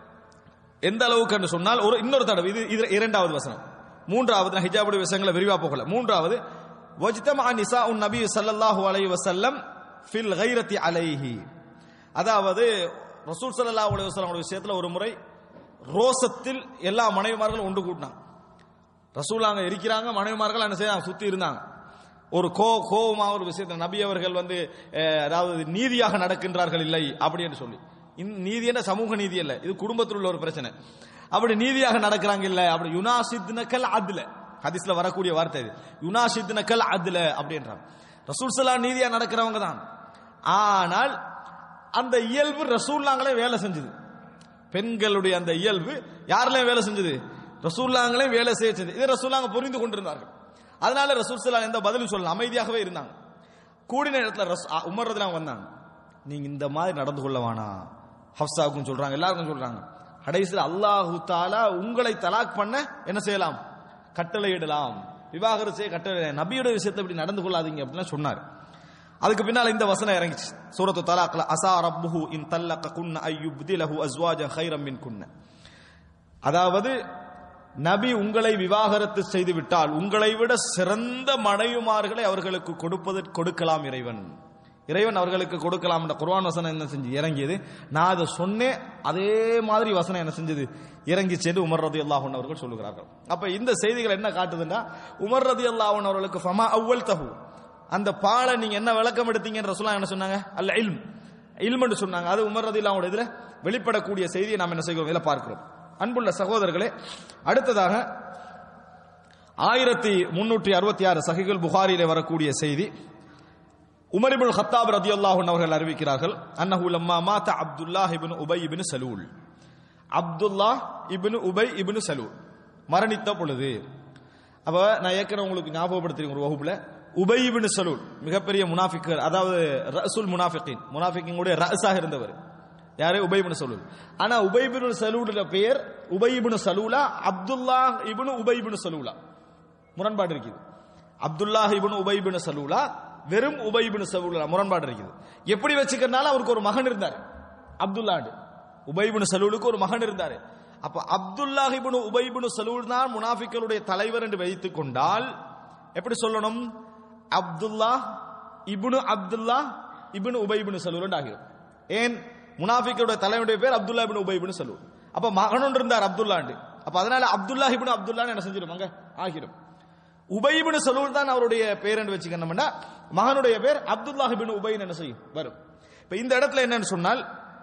எந்த அளவுக்கு என்று சொன்னால் ஒரு இன்னொரு தடவை இது இது இரண்டாவது வசனம் மூன்றாவது நான் ஹிஜாபுடைய விஷயங்களை விரிவா போகல மூன்றாவது வஜ்தமா நிசா உன் நபி ஸல்லல்லாஹு அலைஹி வஸல்லம் ஃபில் கைரத்தி அலைஹி அதாவது ரசூல் ஸல்லல்லாஹு அலைஹி வஸல்லம் விஷயத்துல ஒரு முறை ரோசத்தில் எல்லா மனைவிமார்களும் ஒன்று கூட்டினாங்க ரசூல் அங்க இருக்கிறாங்க மனைவிமார்கள் என்ன செய்ய சுத்தி இருந்தாங்க ஒரு கோ கோவமா ஒரு விஷயத்தில் நபி அவர்கள் வந்து அஹ், அதாவது நீதியாக நடக்கின்றார்கள் இல்லை அப்படி என்று சொல்லி இந்த நீதி என்ன சமூக நீதி அல்ல இது குடும்பத்தில் உள்ள ஒரு பிரச்சனை அப்படி நீதியாக நடக்கிறாங்க இல்ல அப்படி யுனாசித்னக்கல் அதுல ஹதீஸ்ல வரக்கூடிய வார்த்தை இது யுனாசித்னக்கல் அதுல அப்படின்றாங்க ரசூல் சல்லா நீதியா நடக்கிறவங்க தான் ஆனால் அந்த இயல்பு ரசூல்லாங்களே வேலை செஞ்சது பெண்களுடைய அந்த இயல்பு யாரெல்லாம் வேலை செஞ்சது ரசூல்லாங்களே வேலை செய்ய செஞ்சது இதை ரசூல்லாங்க புரிந்து கொண்டிருந்தார்கள் அதனால ரசூல் சல்லா எந்த பதிலும் சொல்லல அமைதியாகவே இருந்தாங்க கூடின இடத்துல ரஸ் அ, உமர் ரதிலாம் வந்தாங்க நீங்க இந்த மாதிரி நடந்து கொள்ள வேணாம் ஹப்சாவுக்கும் சொல்றாங்க எல்லாருக்கும் சொல்றாங்க கடைசியில் அல்லாஹு தாலா உங்களை தலாக் பண்ண என்ன செய்யலாம் கட்டளையிடலாம் விவாகரத்து செய்ய கட்டளை நபியோட விஷயத்தை இப்படி நடந்து கொள்ளாதீங்க அப்படிலாம் சொன்னார் அதுக்கு பின்னால இந்த வசனம் இறங்கிச்சு சூரத்து தலாக்ல அசா ரப்புஹு இன் தல்லக குன்ன ஐயுப்திலஹு அஸ்வாஜ ஹைரம் மின் குன்ன அதாவது நபி உங்களை விவாகரத்து செய்து விட்டால் உங்களை விட சிறந்த மனைவிமார்களை அவர்களுக்கு கொடுப்பதற்கு கொடுக்கலாம் இறைவன் இறைவன் அவர்களுக்கு கொடுக்கலாம் என்ற குர்ஆன் வசனம் என்ன செஞ்சு இறங்கியது நான் அதை சொன்னேன் அதே மாதிரி வசனம் என்ன செஞ்சது இறங்கி சென்று உமர் ரதி அல்லாஹன் அவர்கள் சொல்லுகிறார்கள் அப்ப இந்த செய்திகள் என்ன காட்டுதுன்னா உமர் ரதி அல்லாஹன் அவர்களுக்கு ஃபமா அவ்வல் தஹு அந்த பாலை நீங்க என்ன விளக்கம் எடுத்தீங்கன்ற சொல்ல என்ன சொன்னாங்க அல்ல இல்ம் இல்ம்னு சொன்னாங்க அது உமர் ரதி அல்லாஹோட இதுல வெளிப்படக்கூடிய செய்தியை நாம் என்ன செய்கிறோம் இதில் பார்க்கிறோம் அன்புள்ள சகோதரர்களே அடுத்ததாக ஆயிரத்தி முன்னூற்றி அறுபத்தி ஆறு சஹிகுல் புகாரிலே வரக்கூடிய செய்தி உமரிபுல் ஹத்தாப் ரதியுல்லாஹு அவர்கள் அறிவிக்கிறார்கள் அன்னஹு லம்மா மாத அப்துல்லாஹ் இப்னு உபை இப்னு சலூல் அப்துல்லா இப்னு உபை இப்னு சலூல் மரணித்த பொழுது அப்ப நான் ஏற்கனவே உங்களுக்கு ஞாபகப்படுத்துறேன் ஒரு வகுப்புல உபை இப்னு சலூல் மிகப்பெரிய முனாஃபிக்கர் அதாவது ரசூல் முனாஃபிகின் முனாஃபிக்கின் கூட ரஸாக இருந்தவர் யாரு உபைபின் சலூல் ஆனா உபைபின் சலூலுடைய பெயர் உபைபின் சலூலா அப்துல்லா இப்னு உபைபின் சலூலா முரண்பாடு இருக்குது அப்துல்லாஹ் இப்னு உபைபின் சலூலா வெறும் உபைபின் சலூலா முரண்பாடு இருக்குது எப்படி வச்சுக்கிறனால அவருக்கு ஒரு மகன் இருந்தார் அப்துல்லாண்டு உபைபின் சலூலுக்கு ஒரு மகன் இருந்தார் அப்ப அப்துல்லாஹ் இப்னு உபைபின் சலூல் தான் முனாஃபிக்களுடைய தலைவர் என்று வைத்துக் கொண்டால் எப்படி சொல்லணும் அப்துல்லா இப்னு அப்துல்லா இப்னு உபைபின் சலூல் ஆகிரும் ஏன் முனாஃபிக்களுடைய தலைவருடைய பேர் அப்துல்லா இப்னு உபைபின் சலூல் அப்ப மகன் ஒன்று இருந்தார் அப்துல்லாண்டு அப்ப அதனால அப்துல்லா இப்னு அப்துல்லா என்ன செஞ்சிடும் அங்க ஆகிரும் உபைபின் சலூல் தான் அவருடைய பேர் என்று வச்சுக்கணும்னா மகனுடைய பேர் அப்துல்லாஹ் இப்னு உபைன் என்ன செய்யும் வரும் இப்ப இந்த இடத்துல என்னன்னு சொன்னால்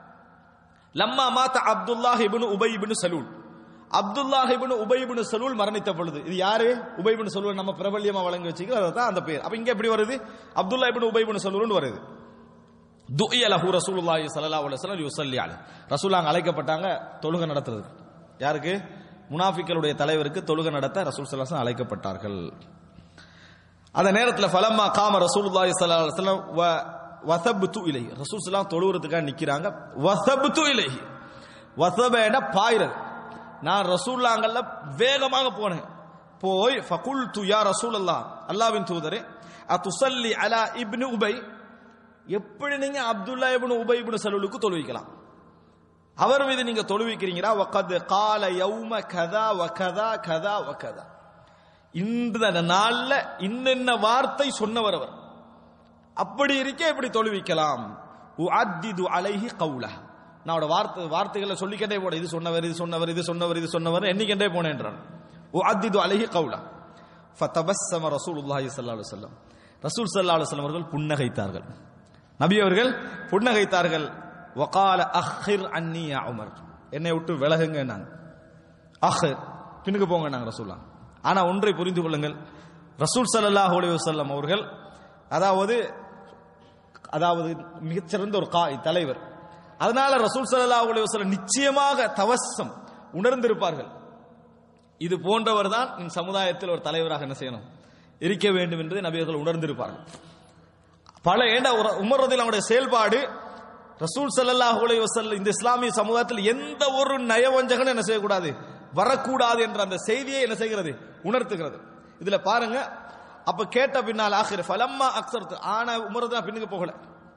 லம்மா மாத்த அப்துல்லாஹ் இப்னு உபை இப்னு சலூல் அப்துல்லாஹ் இப்னு உபை இப்னு சலூல் மரணித்த பொழுது இது யாரு உபை இப்னு சலூல் நம்ம பிரபல்யமா வழங்கி வச்சுக்கிறோம் அதுதான் அந்த பேர் அப்ப இங்க எப்படி வருது அப்துல்லா இப்னு உபை இப்னு சலூல்னு வருது துஇய லஹு ரசூலுல்லாஹி ஸல்லல்லாஹு அலைஹி வஸல்லம் யுஸல்லி அலைஹி ரசூலாங்க அழைக்கப்பட்டாங்க தொழுகை நடத்துறதுக்கு யாருக்கு முனாஃபிக்களுடைய தலைவருக்கு தொழுகை நடத்த ரசூல் ஸல்லல்லாஹு அலைஹி வஸல்லம் அழைக்கப்பட்டார்கள் அந்த நேரத்தில் ஃபலம்மா காம ரசூலுல்லாஹி ஸல்லல்லாஹு அலைஹி வஸல்லம் வ வசப்து இலைஹி ரசூல் ஸல்லல்லாஹு தொழுகிறதுக்காக நிக்கிறாங்க வசப்து இலைஹி வசபேன பாயிரது நான் ரசூல்லாங்கல்ல வேகமாக போனேன் போய் ஃபகுல்து யா ரசூலல்லாஹ் அல்லாஹ்வின் தூதரே அத்துஸல்லி அலா இப்னு உபை எப்படி நீங்க அப்துல்லா இப்னு உபை இப்னு சலூலுக்கு தொழுவிக்கலாம் அவர் மீது நீங்க தொழுவிக்கிறீங்களா வகத் கால யௌம கதா வ கதா கதா வ கதா இந்த நாள்ல இன்னென்ன வார்த்தை சொன்னவர் அவர் அப்படி இருக்க இப்படி தொழுவிக்கலாம் உஅத்திது அலைஹி கவுல நான் அவட வார்த்தை வார்த்தைகளை சொல்லிக்கிட்டே போட இது சொன்னவர் இது சொன்னவர் இது சொன்னவர் இது சொன்னவர் எண்ணிக்கிட்டே போனேன் என்றான் உஅத்திது அலைஹி கவுல ஃபதபஸ்ஸம ரசூலுல்லாஹி ஸல்லல்லாஹு அலைஹி வஸல்லம் ரசூல் ஸல்லல்லாஹு அலைஹி வஸல்லம் அவர்கள் புன்னகைத்தார்கள் நபி அவர்கள் புன்னகைத்தார்கள் வகால அஹிர் அன்னி யா உமர் என்னை விட்டு விலகுங்க நாங்க அஹிர் பின்னுக்கு போங்க நாங்க ரசூல்லா ஆனா ஒன்றை புரிந்து கொள்ளுங்கள் ரசூல் ஸல்லல்லாஹு அலைஹி வஸல்லம் அவர்கள் அதாவது அதாவது மிகச்சிறந்த ஒரு காய் தலைவர் அதனால ரசூல் ஸல்லல்லாஹு அலைஹி வஸல்லம் நிச்சயமாக தவசம் உணர்ந்திருப்பார்கள் இது போன்றவர் தான் இந்த சமுதாயத்தில் ஒரு தலைவராக என்ன செய்யணும் இருக்க வேண்டும் என்று நபியர்கள் உணர்ந்திருப்பார்கள் பல ஏண்டா ஒரு- உமர் ரதில் அவருடைய செயல்பாடு ரசூல் ஸல்லல்லாஹு அலைஹி வஸல்லம் இந்த இஸ்லாமிய சமூகத்தில் எந்த ஒரு நயவஞ்சகனும் என்ன செய்யக்கூடாது வரக்கூடாது என்ற அந்த செய்தியை என்ன செய்கிறது உணர்த்துகிறது இதுல பாருங்க அப்ப கேட்ட பின்னால் ஆகிற ஃபலம்மா அக்சர் ஆனா உமர் தான் பின்னுக்கு போகல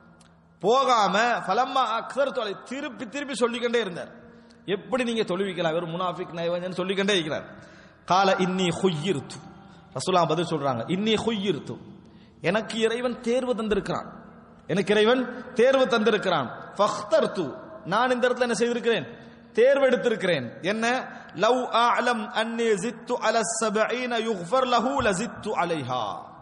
போகாம ஃபலம்மா அக்சர் தொலை திருப்பி திருப்பி சொல்லிக்கிட்டே இருந்தார் எப்படி நீங்க தொழுவிக்கலாம் வெறும் முனாஃபிக் நயவஞ்சன் சொல்லிக்கிட்டே இருக்கிறார் கால இன்னி ஹுய்யிர்த்து ரசூலா பதில் சொல்றாங்க இன்னி ஹுய்யிர்த்து எனக்கு இறைவன் தேர்வு தந்திருக்கிறான் எனக்கு இறைவன் தேர்வு தந்திருக்கிறான் ஃபக்தர்து நான் இந்த இடத்துல என்ன செய்திருக்கிறேன் தேர்வெடுத்திருக்கிறேன் என்ன லவ் அலம் அன்னி ஜித்து அல சபஈன யுஃபர் லஹு லசித்து அலைஹா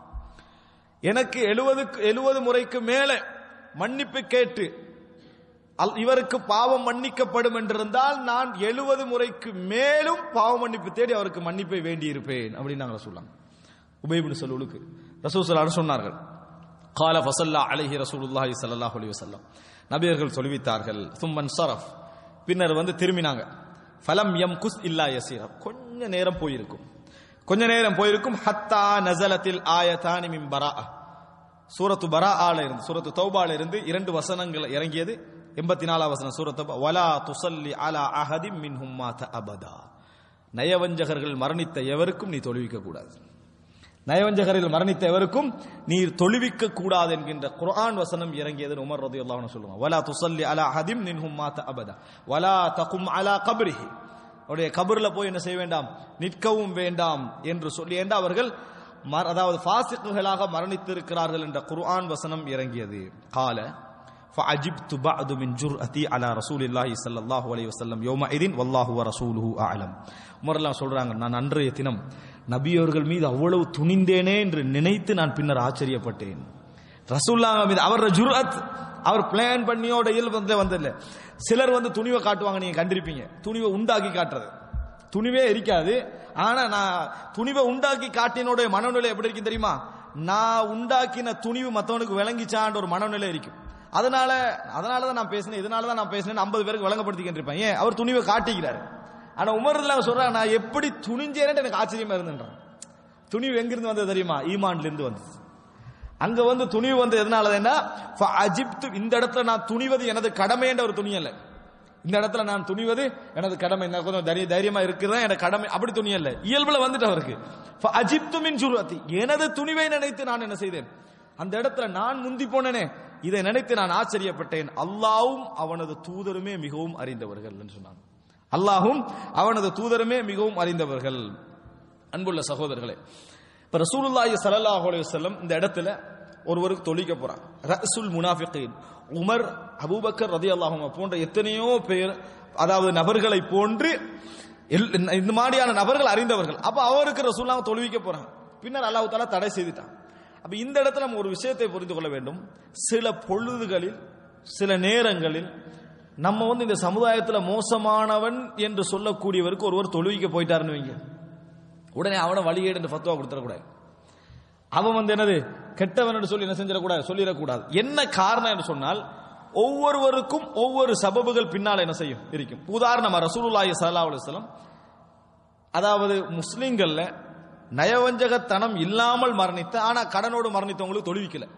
எனக்கு எழுபதுக்கு எழுபது முறைக்கு மேலே மன்னிப்பு கேட்டு அல்- இவருக்கு பாவம் மன்னிக்கப்படும் என்றிருந்தால் நான் எழுபது முறைக்கு மேலும் பாவ மன்னிப்பு தேடி அவருக்கு மன்னிப்பை வேண்டி இருப்பேன் அப்படின்னு நாங்கள் சொல்லலாம் உபயபின் சொல்லுக்கு ரசூசலார் சொன்னார்கள் கால ஃபசல்லா அலைஹி ரசூலுல்லாஹி ஸல்லல்லாஹு அலைஹி வஸல்லம் நபியர்கள் சொல்வித்தார்கள் சும்மன் சரஃப் பின்னர் வந்து திரும்பினாங்க ஃபலம் யம் குஸ் இல்லா யசீரா கொஞ்ச நேரம் போயிருக்கும் கொஞ்ச நேரம் போயிருக்கும் ஹத்தா நஸலத்தில் ஆயதானி மின் பராஅ சூரத்து பராஆல இருந்து சூரத்து தௌபால இருந்து இரண்டு வசனங்கள் இறங்கியது எண்பத்தி நாலாம் வசனம் சூரத்து தௌபா. வலா துசல்லி அலா அஹதி மின்ஹும் மாத அபதா நயவஞ்சகர்கள் மரணித்த எவருக்கும் நீ தொழுவிக்க கூடாது நயவஞ்சகரில் மரணித்த எவருக்கும் நீர் தொழுவிக்க கூடாது என்கின்ற குர்ஆன் வசனம் இறங்கியது உமர் ரதியல்லாஹு அன்ஹு சொல்லுவாங்க வலா துசல்லி அலா அஹதிம் மின்ஹும் மாத அபதா வலா தகும் அலா கப்ரிஹி அவருடைய கபர்ல போய் என்ன செய்ய வேண்டாம் நிற்கவும் வேண்டாம் என்று சொல்லி ஏண்டா அவர்கள் மர- அதாவது ஃபாசிக்குகளாக மரணித்திருக்கிறார்கள் என்ற குர்ஆன் வசனம் இறங்கியது கால فعجبت بعد من جرأتي على رسول الله صلى الله عليه وسلم يومئذ والله ورسوله اعلم உமர்லாம் சொல்றாங்க நான் அன்றைய தினம் நபியவர்கள் மீது அவ்வளவு துணிந்தேனே என்று நினைத்து நான் பின்னர் ஆச்சரியப்பட்டேன் ரசூல்லாங்க மீது அவர் ஜுர்அத் அவர் பிளான் பண்ணியோட இயல்பு வந்து வந்ததில்ல சிலர் வந்து துணிவை காட்டுவாங்க நீங்க கண்டிருப்பீங்க துணிவை உண்டாக்கி காட்டுறது துணிவே இருக்காது ஆனா நான் துணிவை உண்டாக்கி காட்டினோட மனநிலை எப்படி இருக்கு தெரியுமா நான் உண்டாக்கின துணிவு மத்தவனுக்கு விளங்கிச்சான்ற ஒரு மனநிலை இருக்கும் அதனால அதனால தான் நான் பேசினேன் இதனால தான் நான் பேசினேன் ஐம்பது பேருக்கு விளங்கப்படுத்திக்கிட்டு இருப்பேன் ஏன் அவர் துணிவை காட்டிக்கிறாரு ஆனா உமர்ல சொல்றாங்க நான் எப்படி துணிஞ்சேன்னு எனக்கு ஆச்சரியமா இருந்துன்றான் துணிவு எங்கிருந்து வந்தது தெரியுமா ஈமான்ல இருந்து வந்தது அங்க வந்து துணிவு வந்து எதனால என்ன அஜிப்து இந்த இடத்துல நான் துணிவது எனது கடமை என்ற ஒரு துணி அல்ல இந்த இடத்துல நான் துணிவது எனது கடமை நான் கொஞ்சம் தைரிய தைரியமா இருக்கிறேன் எனக்கு கடமை அப்படி துணியல்ல இயல்புல வந்துட்டு அவருக்கு அஜிப்து மின் ஜுர்வத்தி எனது துணிவை நினைத்து நான் என்ன செய்தேன் அந்த இடத்துல நான் முந்தி போனேனே இதை நினைத்து நான் ஆச்சரியப்பட்டேன் அல்லாவும் அவனது தூதருமே மிகவும் அறிந்தவர்கள் என்று சொன்னான் அல்லாஹும் அவனது தூதருமே மிகவும் அறிந்தவர்கள் அன்புள்ள சகோதரர்களே இப்ப ரசூலுல்லாஹி ஸல்லல்லாஹு அலைஹி வஸல்லம் இந்த இடத்துல ஒருவருக்கு தொழிக்க போறான் ரஸுல் முனாஃபிகீன் உமர் அபூபக்கர் ரலியல்லாஹு அன்ஹு போன்ற எத்தனையோ பேர் அதாவது நபர்களை போன்று எல்- இந்த மாதிரியான நபர்கள் அறிந்தவர்கள் அப்ப அவருக்கு ரசூலுல்லாஹ் தொழுவிக்க போறாங்க பின்னர் அல்லாஹ் தஆலா தடை செய்துட்டான் அப்ப இந்த இடத்துல நம்ம ஒரு விஷயத்தை புரிந்து கொள்ள வேண்டும் சில பொழுதுகளில் சில நேரங்களில் நம்ம வந்து இந்த சமுதாயத்துல மோசமானவன் என்று சொல்லக்கூடியவருக்கு ஒருவர் தொழுவிக்க போயிட்டாருன்னு வைங்க உடனே அவனை வழிகேடு என்று ஃபத்வா கொடுத்துடக்கூடாது அவன் வந்து என்னது கெட்டவன் என்று சொல்லி என்ன செஞ்சிடக்கூடாது சொல்லிடக்கூடாது என்ன காரணம் என்று சொன்னால் ஒவ்வொருவருக்கும் ஒவ்வொரு சபபுகள் பின்னால் என்ன செய்யும் இருக்கும் உதாரணமா ரசூலுல்லாஹி ஸல்லல்லாஹு அலைஹி வஸல்லம் அதாவது முஸ்லிம்கள்ல நயவஞ்சகத்தனம் இல்லாமல் மரணித்த ஆனா கடனோடு மரணித்தவங்களுக்கு தொழுவிக்கல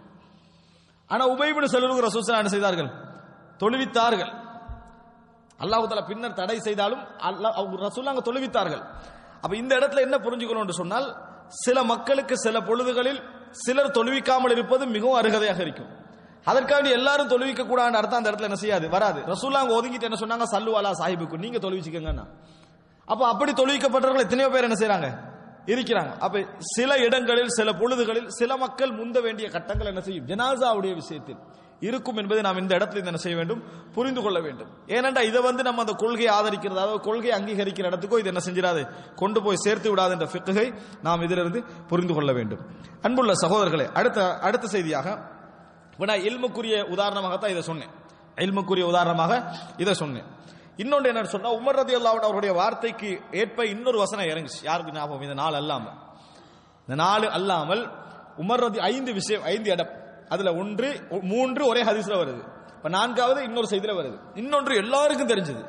ஆனா உபைபின் செல்லுக்கு ரசூசனா என்ன செய்தார்கள் தொழுவித்தார்கள் அல்லாஹ் தஆலா பின்னர் தடை செய்தாலும் அல்லாஹ் ரசூலாங்க தொழுவித்தார்கள் அப்ப இந்த இடத்துல என்ன புரிஞ்சுக்கணும் என்று சொன்னால் சில மக்களுக்கு சில பொழுதுகளில் சிலர் தொழுவிக்காமல் இருப்பது மிகவும் அருகதையாக இருக்கும் அதற்காண்டி எல்லாரும் தொழுவிக்க கூடாது அர்த்தம் அந்த இடத்துல என்ன செய்யாது வராது ரசூலாங்க ஒதுங்கிட்டு என்ன சொன்னாங்க சல்லு அலா சாஹிபுக்கு நீங்க தொழுவிச்சுக்கங்கன்னா அப்ப அப்படி தொழுவிக்கப்பட்டவர்கள் எத்தனையோ பேர் என்ன செய்றாங்க இருக்கிறாங்க அப்ப சில இடங்களில் சில பொழுதுகளில் சில மக்கள் முந்த வேண்டிய கட்டங்கள் என்ன செய்யும் ஜனாசாவுடைய விஷயத்தில் இருக்கும் என்பதை நாம் இந்த இடத்துல இருந்து என்ன செய்ய வேண்டும் புரிந்து கொள்ள வேண்டும் ஏனென்றா இதை வந்து நம்ம அந்த கொள்கையை ஆதரிக்கிறது அதாவது கொள்கையை அங்கீகரிக்கிற இடத்துக்கோ இது என்ன செஞ்சிடாது கொண்டு போய் சேர்த்து விடாது என்ற ஃபிக்குகை நாம் இதிலிருந்து புரிந்து கொள்ள வேண்டும் அன்புள்ள சகோதரர்களே அடுத்த அடுத்த செய்தியாக இப்ப நான் இல்முக்குரிய உதாரணமாகத்தான் இதை சொன்னேன் இல்முக்குரிய உதாரணமாக இதை சொன்னேன் இன்னொன்று என்ன சொன்னா உமர் ரதி அவருடைய வார்த்தைக்கு ஏற்ப இன்னொரு வசனம் இறங்குச்சு யாருக்கு ஞாபகம் இந்த நாள் அல்லாமல் இந்த நாலு அல்லாமல் உமர் ரதி ஐந்து விஷயம் ஐந்து இடம் அதுல ஒன்று மூன்று ஒரே ஹதீஸ்ல வருது இப்ப நான்காவது இன்னொரு செய்தியில வருது இன்னொன்று எல்லாருக்கும் தெரிஞ்சது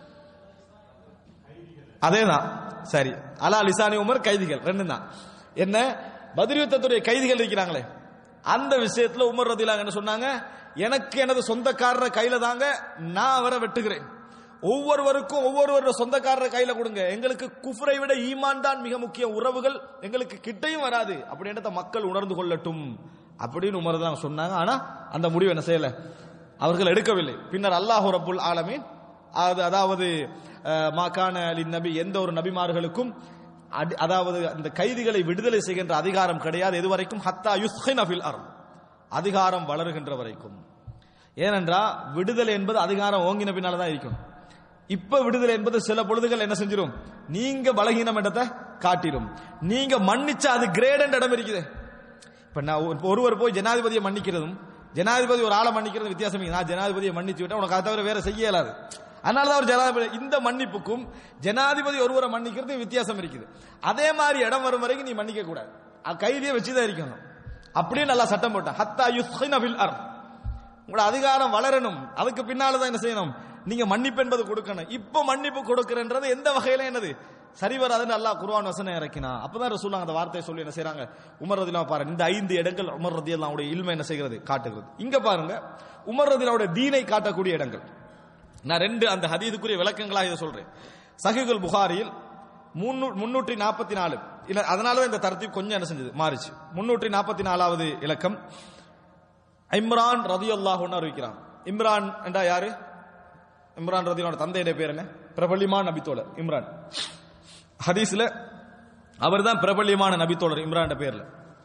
அதேதான் சரி அலா லிசானி உமர் கைதிகள் ரெண்டு தான் என்ன பதில் யுத்தத்துடைய கைதிகள் இருக்கிறாங்களே அந்த விஷயத்துல உமர் ரதிலாங்க என்ன சொன்னாங்க எனக்கு எனது சொந்தக்காரர் கையில தாங்க நான் அவரை வெட்டுகிறேன் ஒவ்வொருவருக்கும் ஒவ்வொருவரோட சொந்தக்காரர் கையில கொடுங்க எங்களுக்கு குஃப்ரை விட ஈமான் தான் மிக முக்கிய உறவுகள் எங்களுக்கு கிட்டையும் வராது அப்படின்றத மக்கள் உணர்ந்து கொள்ளட்டும் அப்படின்னு உமர் தான் சொன்னாங்க ஆனா அந்த முடிவு என்ன செய்யல அவர்கள் எடுக்கவில்லை பின்னர் அல்லாஹ் ரப்புல் ஆலமீன் அது அதாவது அஹ், மாகாண அலி நபி எந்த ஒரு நபிமார்களுக்கும் அடி- அதாவது அந்த கைதிகளை விடுதலை செய்கின்ற அதிகாரம் கிடையாது எதுவரைக்கும் ஹத்தா யுஸ்ஹின ஃபில் அர்த் அதிகாரம் வளருகின்ற வரைக்கும் ஏனென்றா விடுதலை என்பது அதிகாரம் ஓங்கின பின்னால தான் இருக்கும் இப்ப விடுதலை என்பது சில பொழுதுகள் என்ன செஞ்சிரும் நீங்க பலகீனம் இடத்தை காட்டிடும் நீங்க மன்னிச்ச அது கிரேட் என்ற இடம் இருக்குது இப்ப நான் ஒரு- ஒருவர் போய் ஜனாதிபதியை மன்னிக்கிறதும் ஜனாதிபதி ஒரு ஆளை மன்னிக்கிறது வித்தியாசம் இருக்குது. நான் ஜனாதிபதியை மன்னிச்சு விட்டேன் உனக்கு அதை தவிர வேற செய்ய இயலாது அதனாலதான் ஒரு ஜனாதிபதி இந்த மன்னிப்புக்கும் ஜனாதிபதி ஒருவரை மன்னிக்கிறது வித்தியாசம் இருக்குது அதே மாதிரி இடம் வரும் வரைக்கும் நீ மன்னிக்க கூடாது அ- கைதியை வச்சுதான் இருக்கணும் அப்படியே நல்லா சட்டம் போட்டான் ஹத்தா யுஸ்ஹின ஃபில் அர்த் உங்களோட அதிகாரம் வளரணும் அதுக்கு பின்னால தான் என்ன செய்யணும் நீங்க மன்னிப்பு என்பது கொடுக்கணும் இப்ப மன்னிப்பு கொடுக்கிறன்றது எந்த வகையில என்னது சரி வராதுன்னு அல்லாஹ் குர்ஆன் வசனம் இறக்கினா அப்பதான் ரசூலுல்லாஹ் அந்த வார்த்தையை சொல்லி என்ன செய்றாங்க உமர் ரதிலாம் பாருங்க இந்த ஐந்து இடங்கள் உமர் ரதியல்லாவுடைய இல்மை என்ன செய்கிறது காட்டுகிறது இங்க பாருங்க உமர் ரதிலாவுடைய தீனை காட்டக்கூடிய இடங்கள் நான் ரெண்டு அந்த ஹதீதுக்குரிய விளக்கங்களாக இதை சொல்றேன் சஹீகுல் புகாரியில் முன்னூ- முன்னூற்றி நாற்பத்தி நாலு இல்ல அதனாலதான் இந்த தரத்தீப் கொஞ்சம் என்ன செஞ்சது மாறிச்சு முன்னூற்றி நாற்பத்தி நாலாவது இலக்கம் இம்ரான் ரதி அல்லாஹ் அறிவிக்கிறான் இம்ரான் என்றா யாரு இம்ரான் ரதியோட தந்தையுடைய பேர் என்ன பிரபல்யமான நபித்தோழர் இம்ரான் ஹதீஸ்ல அவர்தான் பிரபல்யமான நபித்தோழர் இம்ரான் பேர்ல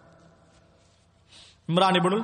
இம்ரான் இப்னு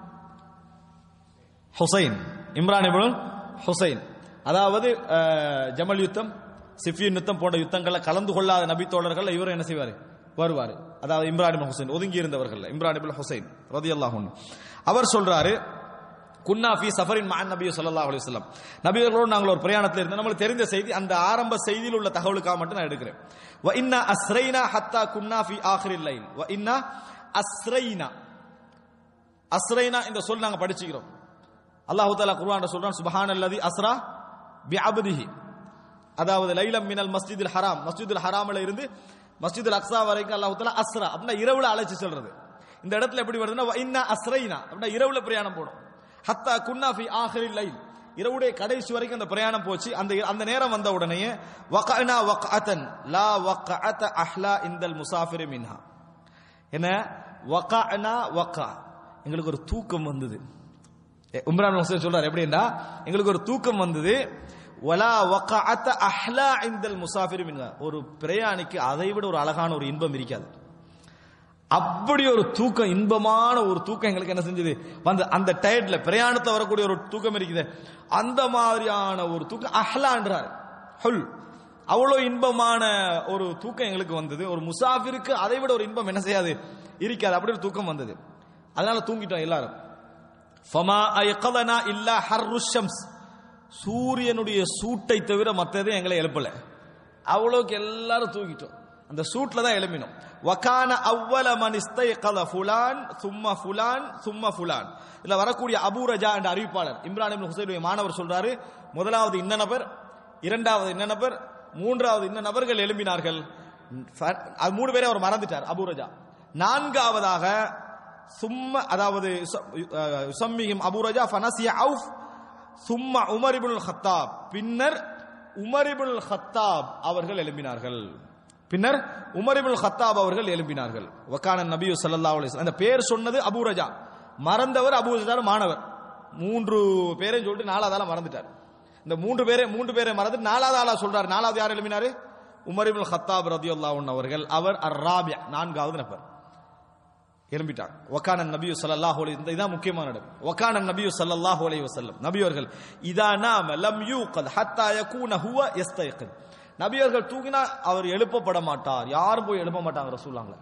ஹுசைன் இம்ரான் இப்னு ஹுசைன் அதாவது அஹ், ஜமல் யுத்தம் சிஃபியன் யுத்தம் போன்ற யுத்தங்கள்ல கலந்து கொள்ளாத நபித்தோழர்கள் இவர் என்ன செய்வார் வருவார் அதாவது இம்ரான் இப்னு ஹுசைன் ஒதுங்கி இருந்தவர்கள் இம்ரான் இப்னு ஹுசைன் ரதியல்லாஹு அன்ஹு அவர் சொல்றாரு குன்னா ஃபி சஃபரின் மஅன் நபி ஸல்லல்லாஹு அலைஹி வஸல்லம் நபியர்களோடு நாங்கள் ஒரு பிரயாணத்தில் இருந்தோம் நம்மளுக்கு தெரிந்த செய்தி அந்த ஆரம்ப செய்தியில் உள்ள தகவலுக்காக மட்டும் நான் எடுக்கிறேன் வ இன்னா அஸ்ரைனா ஹத்தா குன்னா ஃபி ஆஹிரில் லைல் வ இன்னா அஸ்ரைனா அஸ்ரைனா இந்த சொல் நாங்க படிச்சுக்கிறோம் அல்லாஹ் தஆலா குர்ஆன்ல சொல்றான் சுப்ஹானல்லதி அஸ்ரா பி அப்திஹி அதாவது லைலம் மினல் மஸ்ஜிதில் ஹராம் மஸ்ஜிதுல் ஹராம்ல இருந்து மஸ்ஜிதுல் அக்ஸா வரைக்கும் அல்லாஹ் தஆலா அஸ்ரா அப்படின்னா இரவுல அழைச்சு சொல்றது இந்த இடத்துல எப்படி வருதுன்னா வ இன்னா அஸ்ரைனா அப்படின்னா இரவுல பிரயாணம் போடும் ஹத்தா குன்னா ஃபி ஆஹிரில் லைல் இரவுடைய கடைசி வரைக்கும் அந்த பிரயாணம் போச்சு அந்த அந்த நேரம் வந்த உடனே வகஅனா வக்அத்தன் லா வக்அத அஹ்லா இந்தல் முசாஃபிர் மின்ஹா என்ன வகஅனா வகா எங்களுக்கு ஒரு தூக்கம் வந்தது எ- உம்ரான் ஹுசைன் சொல்றாரு எப்படின்னா எங்களுக்கு ஒரு தூக்கம் வந்தது வலா வகஅத அஹ்லா இந்தல் முசாஃபிர் மின்ஹா ஒரு பிரயாணிக்கு அதை விட ஒரு அழகான ஒரு இன்பம் இருக்காது அப்படி ஒரு தூக்கம் இன்பமான ஒரு தூக்கம் எங்களுக்கு என்ன செஞ்சது வந்து அந்த டயர்ட்ல பிரயாணத்துல வரக்கூடிய ஒரு தூக்கம் இருக்குது அந்த மாதிரியான ஒரு தூக்கம் அஹ்லான்றார் ஹுல் அவ்வளோ இன்பமான ஒரு தூக்கம் எங்களுக்கு வந்தது ஒரு முசாஃபிருக்கு அதை விட ஒரு இன்பம் என்ன செய்யாது இருக்காது அப்படி ஒரு தூக்கம் வந்தது அதனால தூங்கிட்டோம் எல்லாரும் ஃபமா ஐகதனா இல்லா ஹர்ரு ஷம்ஸ் சூரியனுடைய சூட்டை தவிர மத்தது எங்களை எழுப்பல அவ்வளவுக்கு எல்லாரும் தூங்கிட்டோம் அந்த சூட்ல தான் எழுப்பினோம் வகான அவ்வல மன் இஸ்தைகத ஃபுலான் சும்ம ஃபுலான் சும்ம ஃபுலான் இதுல வரக்கூடிய அபூ ரஜா என்ற அறிவிப்பாளர் இம்ரான் இப்னு ஹுசைனுடைய மாணவர் சொல்றாரு முதலாவது இன்ன நபர் இரண்டாவது இன்ன நபர் மூன்றாவது இன்ன நபர்கள் எழும்பினார்கள் ஃப- அது மூணு பேரை அவர் மறந்துட்டார் அபூ ரஜா நான்காவதாக சும்ம அதாவது யுசம்மிஹிம் அபூ ரஜா ஃபனசிய அவுஃப் சும்மா உமர் இப்னுல் ஹத்தாப் பின்னர் உமர் இப்னுல் ஹத்தாப் அவர்கள் எழும்பினார்கள் பின்னர் உமர் இப்னுல் ஹத்தாப் அவர்கள் எழும்பினார்கள் வக்கான நபி ஸல்லல்லாஹு அலைஹி வஸல்லம் அந்த பேர் சொன்னது அபூ ரஜா மறந்தவர் அபூ ரஜா மாணவர் மூன்று பேரையும் சொல்லிட்டு நாலாவது ஆளா மறந்துட்டார் இந்த மூன்று பேரை மூன்று பேரை மறந்து நாலாவது ஆளா சொல்றாரு நாலாவது யார் எழுப்பினாரு உமர் இப்னுல் ஹத்தாப் ரதியல்லாஹு அன்ஹு அவர்கள் அவர் அர் ராபியா நான்காவது நபர் எழும்பிட்டாங்க ஒக்கான நபியு ஸல்லல்லாஹு அலைஹி இந்த இதான் முக்கியமான இடம் ஒக்கான நபியு ஸல்லல்லாஹு அலைஹி வஸல்லம் நபி அவர்கள் இதா நாம லம் யூகத் ஹத்தா யகூன ஹுவ யஸ்தைகித் நபி அவர்கள் தூங்கினா அவர் எழுப்பப்பட மாட்டார் யாரும் போய் எழுப்ப மாட்டாங்க ரசூலுல்லாஹ்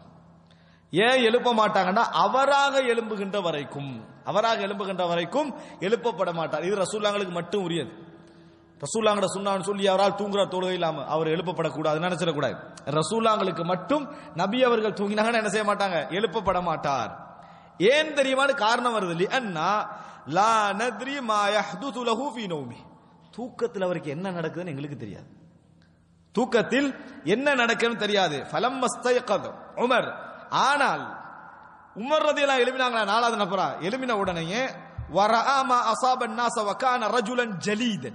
ஏன் எழுப்ப மாட்டாங்கன்னா அவராக எழும்புகின்ற வரைக்கும் அவராக எழும்புகின்ற வரைக்கும் எழுப்பப்பட மாட்டார் இது ரசூல்லாங்களுக்கு மட்டும் உரியது ரசூல்லாங்கட சொன்னான்னு சொல்லி அவரால் தூங்குற தொழுகை இல்லாம அவர் எழுப்பப்படக்கூடாது நினைச்சிடக்கூடாது ரசூல்லாங்களுக்கு மட்டும் நபி அவர்கள் தூங்கினாங்கன்னு என்ன செய்ய மாட்டாங்க எழுப்பப்பட மாட்டார் ஏன் தெரியுமான்னு காரணம் வருது லி அண்ணா லா நத்ரி மா யஹ்துது லஹு ஃபீ நௌமி தூக்கத்தில் அவருக்கு என்ன நடக்குதுன்னு எங்களுக்கு தெரியாது தூக்கத்தில் என்ன நடக்குன்னு தெரியாது ஃபலம் மஸ்தைகத் உமர் ஆனால் உமர் ரதியெல்லாம் எழுப்பினாங்களா நாலாவது நபரா எழுப்பின உடனேயே வரஆமா அசாபன் நாச வகான ரஜுலன் ஜலீதன்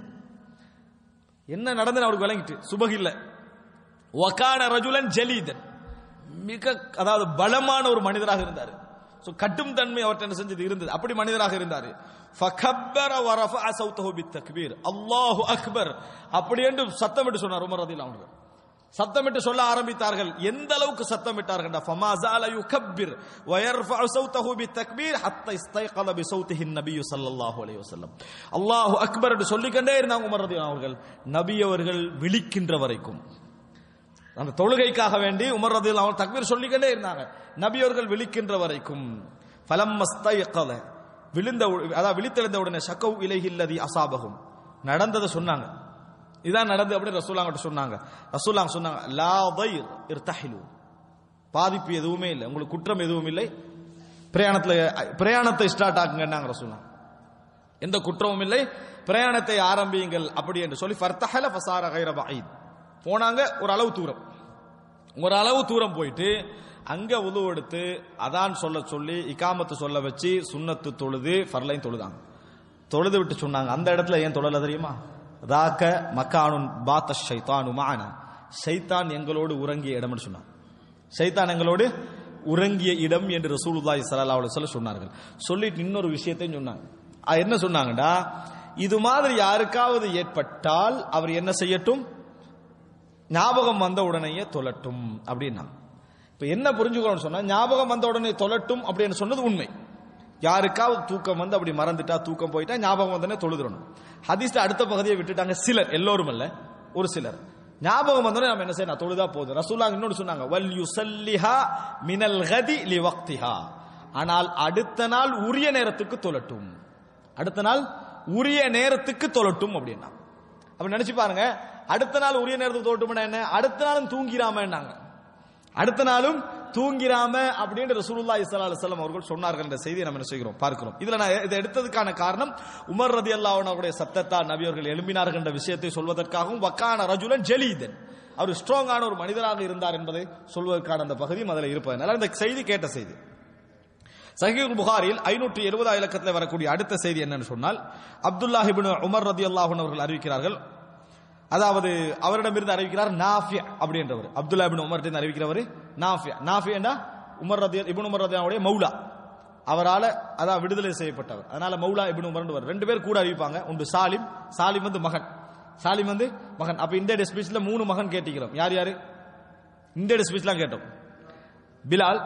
என்ன நடந்தது அவருக்கு விளங்கிட்டு சுபக இல்ல வகான ரஜுலன் ஜலீதன் மிக அதாவது பலமான ஒரு மனிதராக இருந்தார் சோ கட்டும் தன்மை அவர்கிட்ட என்ன செஞ்சது இருந்தது அப்படி மனிதராக இருந்தார் ஃபகப்பர வரஃபஅ சௌத்தஹு பித்தக்பீர் அல்லாஹு அக்பர் அப்படி என்று சத்தமிட்டு சொன்னார் உமர் ரதியல்லாஹு அன்ஹு சத்தமிட்டு சொல்ல ஆரம்பித்தார்கள் எந்த அளவுக்கு சத்தமிட்டார்கள் ஃபமா ஜால யுகப்பிர் வயர்ஃபஅ சௌத்தஹு பித்தக்பீர் ஹத்தா இஸ்தைகத பிசௌத்திஹி நபியு ஸல்லல்லாஹு அலைஹி வஸல்லம் அல்லாஹு அக்பர் என்று சொல்லிக்கொண்டே இருந்தாங்க உமர் ரதியல்லாஹு அவர்கள் நபி அவர்கள் விழிக்கின்ற வரைக்கும் அந்த தொழுகைக்காக வேண்டி உமர் ரதியல்லாஹு அவர்கள் தக்பீர் சொல்லிக்கொண்டே இருந்தாங்க நபி அவர்கள் விழிக்கின்ற வரைக்கும் ஃபலம் மஸ்தைகத விழுந்த உ- அதாவது விழித்தெழுந்த உடனே ஷக்கவு இலைஹில்லதி அசாபகும் நடந்ததை சொன்னாங்க இதான் நடந்து அப்படின்னு ரசூலாங்கிட்ட சொன்னாங்க ரசூலாங்க சொன்னாங்க லா தைர் இர்தஹிலு பாதிப்பு எதுவுமே இல்லை உங்களுக்கு குற்றம் எதுவும் இல்லை பிரயாணத்துல பிரயாணத்தை ஸ்டார்ட் ஆக்குங்கன்னாங்க ரசூலா எந்த குற்றமும் இல்லை பிரயாணத்தை ஆரம்பியுங்கள் அப்படி என்று சொல்லி ஃபர்தஹல ஃபசார கைர பஈத் போனாங்க ஒரு அளவு தூரம் ஒரு அளவு தூரம் போயிட்டு அங்க உது எடுத்து அதான் சொல்ல சொல்லி இகாமத்து சொல்ல வச்சு சுன்னத்து தொழுது ஃபர்லைன் தொழுதாங்க தொழுது விட்டு சொன்னாங்க அந்த இடத்துல ஏன் தொழல தெரியுமா ராக்க மக்கானுன் பாத்த ஷைத்தானு மான ஷைத்தான் எங்களோடு உறங்கிய இடம்னு சொன்னாங்க ஷைத்தான் எங்களோடு உறங்கிய இடம் என்று ரசூலுல்லாஹி ஸல்லல்லாஹு அலைஹி வஸல்லம் சொன்னார்கள் சொல்லிட்டு இன்னொரு விஷயத்தையும் சொன்னாங்க அது என்ன சொன்னாங்கடா இது மாதிரி யாருக்காவது ஏற்பட்டால் அவர் என்ன செய்யட்டும் ஞாபகம் வந்த உடனேயே தொலட்டும் அப்படின்னா இப்ப என்ன புரிஞ்சுக்கணும்னு சொன்னா ஞாபகம் வந்த உடனே தொலட்டும் அப்படின்னு சொன்னது உண்மை யாருக்காவது தூக்கம் வந்து அப்படி மறந்துட்டா தூக்கம் போயிட்டா ஞாபகம் வந்தோடனே தொழுதுறணும் ஹதீஸ்ல அடுத்த பகுதியை விட்டுட்டாங்க சிலர் எல்லோரும் அல்ல ஒரு சிலர் ஞாபகம் வந்தோடனே நம்ம என்ன செய்யணும் தொழுதா போதும் ரசூலா இன்னொன்று சொன்னாங்க வல் யுசல்லிஹா மினல் கதி லி வக்திஹா ஆனால் அடுத்த நாள் உரிய நேரத்துக்கு தொலட்டும் அடுத்த நாள் உரிய நேரத்துக்கு தொலட்டும் அப்படின்னா அப்ப நினைச்சு பாருங்க அடுத்த நாள் உரிய நேரத்துக்கு தொலட்டும்னா என்ன அடுத்த நாளும் தூங்கிராமன்னாங்க அடுத்த நாளும் தூங்கிராம அப்படின்ற ரசூலுல்லாஹி ஸல்லல்லாஹு அலைஹி வஸல்லம் அவர்கள் சொன்னார்கள் என்ற செய்தியை நம்ம என்ன செய்கிறோம் பார்க்கிறோம் இதுல நான் இதை எடுத்ததுக்கான காரணம் உமர் ரதியல்லாஹு அன்ஹு அவருடைய சத்தத்தால் நபி அவர்கள் எழும்பினார்கள் என்ற விஷயத்தை சொல்வதற்காகவும் வக்கான ரஜுலன் ஜலீதன் அவர் ஸ்ட்ராங்கான ஒரு மனிதராக இருந்தார் என்பதை சொல்வதற்கான அந்த பகுதியும் அதில் இருப்பதனால இந்த செய்தி கேட்ட செய்தி சஹீல் புகாரில் ஐநூற்றி எழுபதாம் இலக்கத்தில் வரக்கூடிய அடுத்த செய்தி என்னன்னு சொன்னால் அப்துல்லாஹ் இப்னு உமர் ரதி அவர்கள் அறிவிக்கிறார்கள் அதாவது அவரிடமிருந்து அறிவிக்கிறார் நாஃபியா அப்படின்றவர் அப்துல்லா இப்னு உமர் அறிவிக்கிறவர் நாஃபியா நாஃபியா உமர் ரதி இப்னு உமர் ரதியாவுடைய மௌலா அவரால் அதான் விடுதலை செய்யப்பட்டவர் அதனால மௌலா இப்னு உமர் வரும் ரெண்டு பேர் கூட அறிவிப்பாங்க ஒன்று சாலிம் சாலிம் வந்து மகன் சாலிம் வந்து மகன் அப்ப இந்த ஸ்பீச்ல மூணு மகன் கேட்டிக்கிறோம் யார் யாரு இந்த ஸ்பீச்லாம் கேட்டோம் பிலால்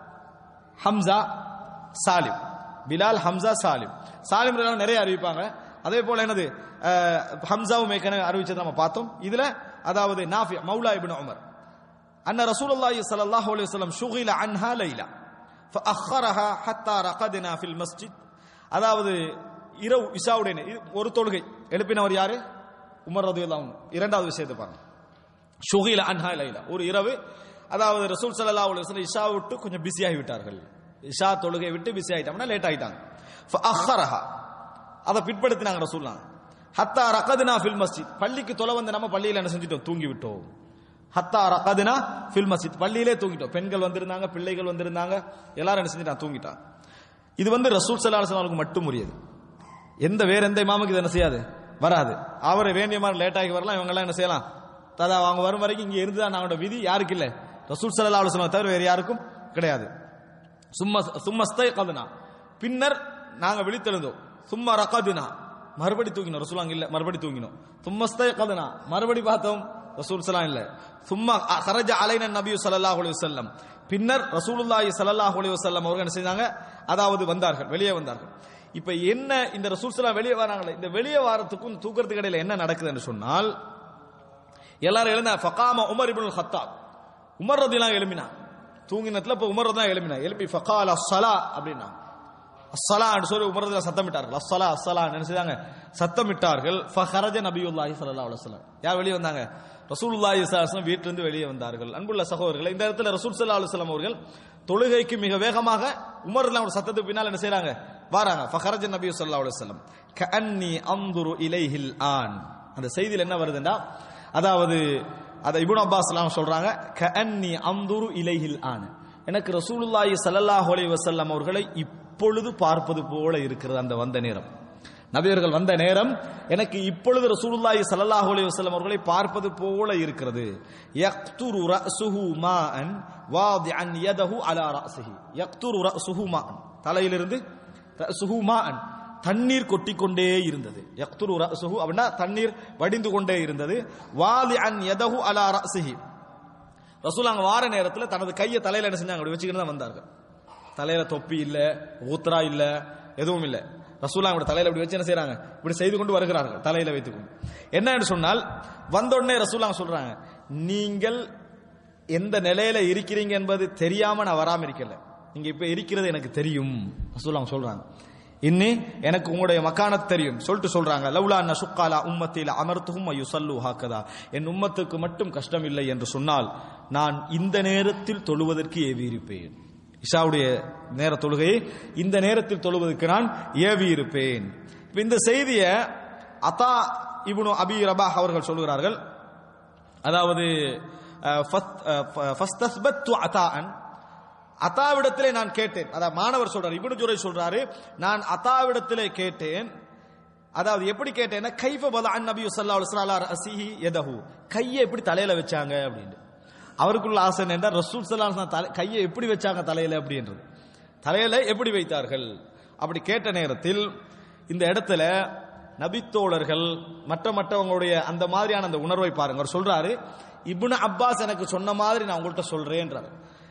ஹம்சா சாலிம் பிலால் ஹம்சா சாலிம் சாலிம் ரலியல்லாஹு நிறைய அறிவிப்பாங்க அதே போல என்னது அஹ், ஹம்சாவும் ஏற்கனவே அறிவிச்சதை நம்ம பார்த்தோம் இதுல அதாவது நாஃபி மௌலா இப்னு உமர் அன்ன ரசூலுல்லாஹி ஸல்லல்லாஹு அலைஹி வஸல்லம் ஷுகில அன்ஹா லைலா ஃபஅخرها حتى رقدنا في المسجد அதாவது இரவு இஷாவுடைய நே- இது ஒரு தொழுகை எழுப்பினவர் யாரு உமர் ரலியல்லாஹு அன்ஹு இரண்டாவது விஷயத்தை பாருங்க ஷுகில அன்ஹா லைலா ஒரு இரவு அதாவது ரசூல் ஸல்லல்லாஹு அலைஹி வஸல்லம் இஷா விட்டு கொஞ்சம் பிஸி ஆகி விட்டார்கள் இஷா தொழுகை விட்டு பிஸி ஆயிட்டாங்கன்னா லேட் ஆயிட்டாங்க ஃபஅخرها அதை பிற்படுத்தினாங்க ரசூல்லாம் ஹத்தா ரகதுனா ஃபில் மஸ்ஜித் பள்ளிக்கு தொலை வந்து நம்ம பள்ளியில என்ன செஞ்சிட்டோம் தூங்கி விட்டோம் ஹத்தா ரகதுனா ஃபில் மஸ்ஜித் பள்ளியிலே தூங்கிட்டோம் பெண்கள் வந்திருந்தாங்க பிள்ளைகள் வந்திருந்தாங்க எல்லாரும் என்ன செஞ்சுட்டாங்க தூங்கிட்டாங்க இது வந்து ரசூல் ஸல்லல்லாஹு அலைஹி வஸல்லம் மட்டும் உரியது எந்த வேற எந்த இமாமுக்கு இது என்ன செய்யாது வராது அவர் வேண்டிய மாதிரி லேட் ஆகி வரலாம் இவங்க எல்லாம் என்ன செய்யலாம் ததா அவங்க வரும் வரைக்கும் இங்க இருந்துதான் நாங்களோட விதி யாருக்கு இல்ல ரசூல் ஸல்லல்லாஹு அலைஹி வஸல்லம் தவிர வேற யாருக்கும் கிடையாது சும்மா சும்மஸ்தை கதுனா பின்னர் நாங்க விழித்தெழுந்தோம் சும்மா ரகதுனா மறுபடி தூங்கினோம் ரசூலாங்க இல்ல மறுபடி தூங்கினோம் சும்மஸ்தை கதுனா மறுபடி பார்த்தோம் ரசூல் சலாம் இல்ல சும்மா ஹரஜ அலைன நபி ஸல்லல்லாஹு அலைஹி வஸல்லம் பின்னர் ரசூலுல்லாஹி ஸல்லல்லாஹு அலைஹி வஸல்லம் அவர்கள் என்ன செஞ்சாங்க அதாவது வந்தார்கள் வெளியே வந்தார்கள் இப்ப என்ன இந்த ரசூல் ஸல்லல்லாஹு வெளியே வராங்களே இந்த வெளியே வாரத்துக்கும் தூக்கறதுக்கு இடையில என்ன நடக்குதுன்னு சொன்னால் எல்லாரும் எழுந்தா ஃபகாம உமர் இப்னுல் ஹத்தாப் உமர் ரதிலாம் எழுப்பினா தூங்கினத்துல இப்ப உமர் தான் எழுப்பினா எழுப்பி ஃபகால் அஸ்ஸலா அப்படின்னா அஸ்ஸலான்னு சொல்லி உமர் ரதிலாம் சத்தமிட்டார்கள் அஸ்ஸலா அஸ்ஸலா நினைச்சாங்க சத்தமிட்டார்கள் ஃபஹரஜ நபியுல்லாஹி ஸல்லல்லாஹு அலைஹி வஸல்லம் யார் வெளியே வந்தாங்க ரசூலுல்லாஹி ஸல்லல்லாஹு அலைஹி வஸல்லம் வீட்டிலிருந்து வெளியே வந்தார்கள் அன்புள்ள சகோதரர்களே இந்த இடத்துல ரசூல் ஸல்லல்லாஹு அலைஹி வஸல்லம் அவர்கள் தொழுகைக்கு மிக வேகமாக உமர் ரலியல்லாஹு அன்ஹு சத்தத்துக்கு பின்னால் என்ன செய்றாங்க வராங்க ஃபஹரஜ நபி ஸல்லல்லாஹு அலைஹி வஸல்லம் கஅன்னி அன்துரு இலைஹில் ஆன் அந்த செய்தியில் என்ன வருதுன்னா அதாவது அத இப்னு அப்பாஸ் எல்லாம் சொல்றாங்க கஅன்னி அன்துரு இலைஹில் ஆன் எனக்கு ரசூலுல்லாஹி ஸல்லல்லாஹு அலைஹி வஸல்லம் அவர்களை இப்பொழுது பார்ப்பது போல இருக்கிறது அந்த வந்த நேரம் நபியர்கள் வந்த நேரம் எனக்கு இப்பொழுது ரசூலுல்லாஹி ஸல்லல்லாஹு அலைஹி வஸல்லம் அவர்களை பார்ப்பது போல இருக்கிறது யக்துரு ரஅசுஹு மாஅன் வாதிஅன் யதஹு அலா ரஅசிஹி யக்துரு ரஅசுஹு மாஅன் தலையிலிருந்து ரஅசுஹு மாஅன் தண்ணீர் கொட்டிக்கொண்டே இருந்தது யக்துரு ரஅசுஹு அப்படின்னா தண்ணீர் வடிந்து கொண்டே இருந்தது வாதிஅன் யதஹு அலா ரஅசிஹி ரசூல் அங்க வார நேரத்துல தனது கையை தலையில என்ன செஞ்சாங்க அப்படி வச்சுக்கிட்டு தான் வந்தார்கள் தலையில தொப்பி இல்ல ஊத்ரா இல்ல எதுவும் இல்ல ரசூலா அவங்களோட தலையில இப்படி வச்சு என்ன செய்றாங்க இப்படி செய்து கொண்டு வருகிறார்கள் தலையில வைத்துக்கொண்டு என்ன என்று சொன்னால் வந்த உடனே ரசூலாங்க சொல்றாங்க நீங்கள் எந்த நிலையில இருக்கிறீங்க என்பது தெரியாம நான் வராம இருக்கல நீங்க இப்ப இருக்கிறது எனக்கு தெரியும் ரசூலாங்க சொல்றாங்க இன்னி எனக்கு உங்களுடைய மக்கானத் தெரியும் சொல்லிட்டு சொல்றாங்க லவ்லா அன்ன சுக்காலா உம்மத்தில அமர்த்துகும் யுசல்லு ஹாக்கதா என் உம்மத்துக்கு மட்டும் கஷ்டம் இல்லை என்று சொன்னால் நான் இந்த நேரத்தில் தொழுவதற்கு ஏவி இருப்பேன் இஷாவுடைய நேர தொழுகையை இந்த நேரத்தில் தொழுவதற்கு நான் ஏவி இருப்பேன் இப்ப இந்த செய்தியை அத்தா இப்னு அபி ரபாஹ் அவர்கள் சொல்கிறார்கள் அதாவது அஹ், ஃபஸ்த்- அஹ், ஃப- ஃபஸ்தஸ்பத்து அதாஅன் அத்தாவிடத்திலே நான் கேட்டேன் அதாவது மாணவர் சொல்றாரு இப்னு ஜுரை சொல்றாரு நான் அத்தாவிடத்திலே கேட்டேன் அதாவது எப்படி கேட்டேன்னா கைஃப பல அன் நபி ஸல்லல்லாஹு அலைஹி வஸல்லம் அசிஹி யதஹு கையை எப்படி தலையில வச்சாங்க அப்படின்னு அவருக்குள்ள ஆசை என்ன ரசூல் ஸல்லல்லாஹு அலைஹி வஸல்லம் தலை- கையை எப்படி வச்சாங்க தலையில அப்படின்றது தலையில எப்படி வைத்தார்கள் அப்படி கேட்ட நேரத்தில் இந்த இடத்துல நபித்தோழர்கள் மற்ற மற்றவங்களுடைய அந்த மாதிரியான அந்த உணர்வை பாருங்க அவர் சொல்றாரு இப்னு அப்பாஸ் எனக்கு சொன்ன மாதிரி நான் உங்கள்கிட்ட சொல்றேன்றாரு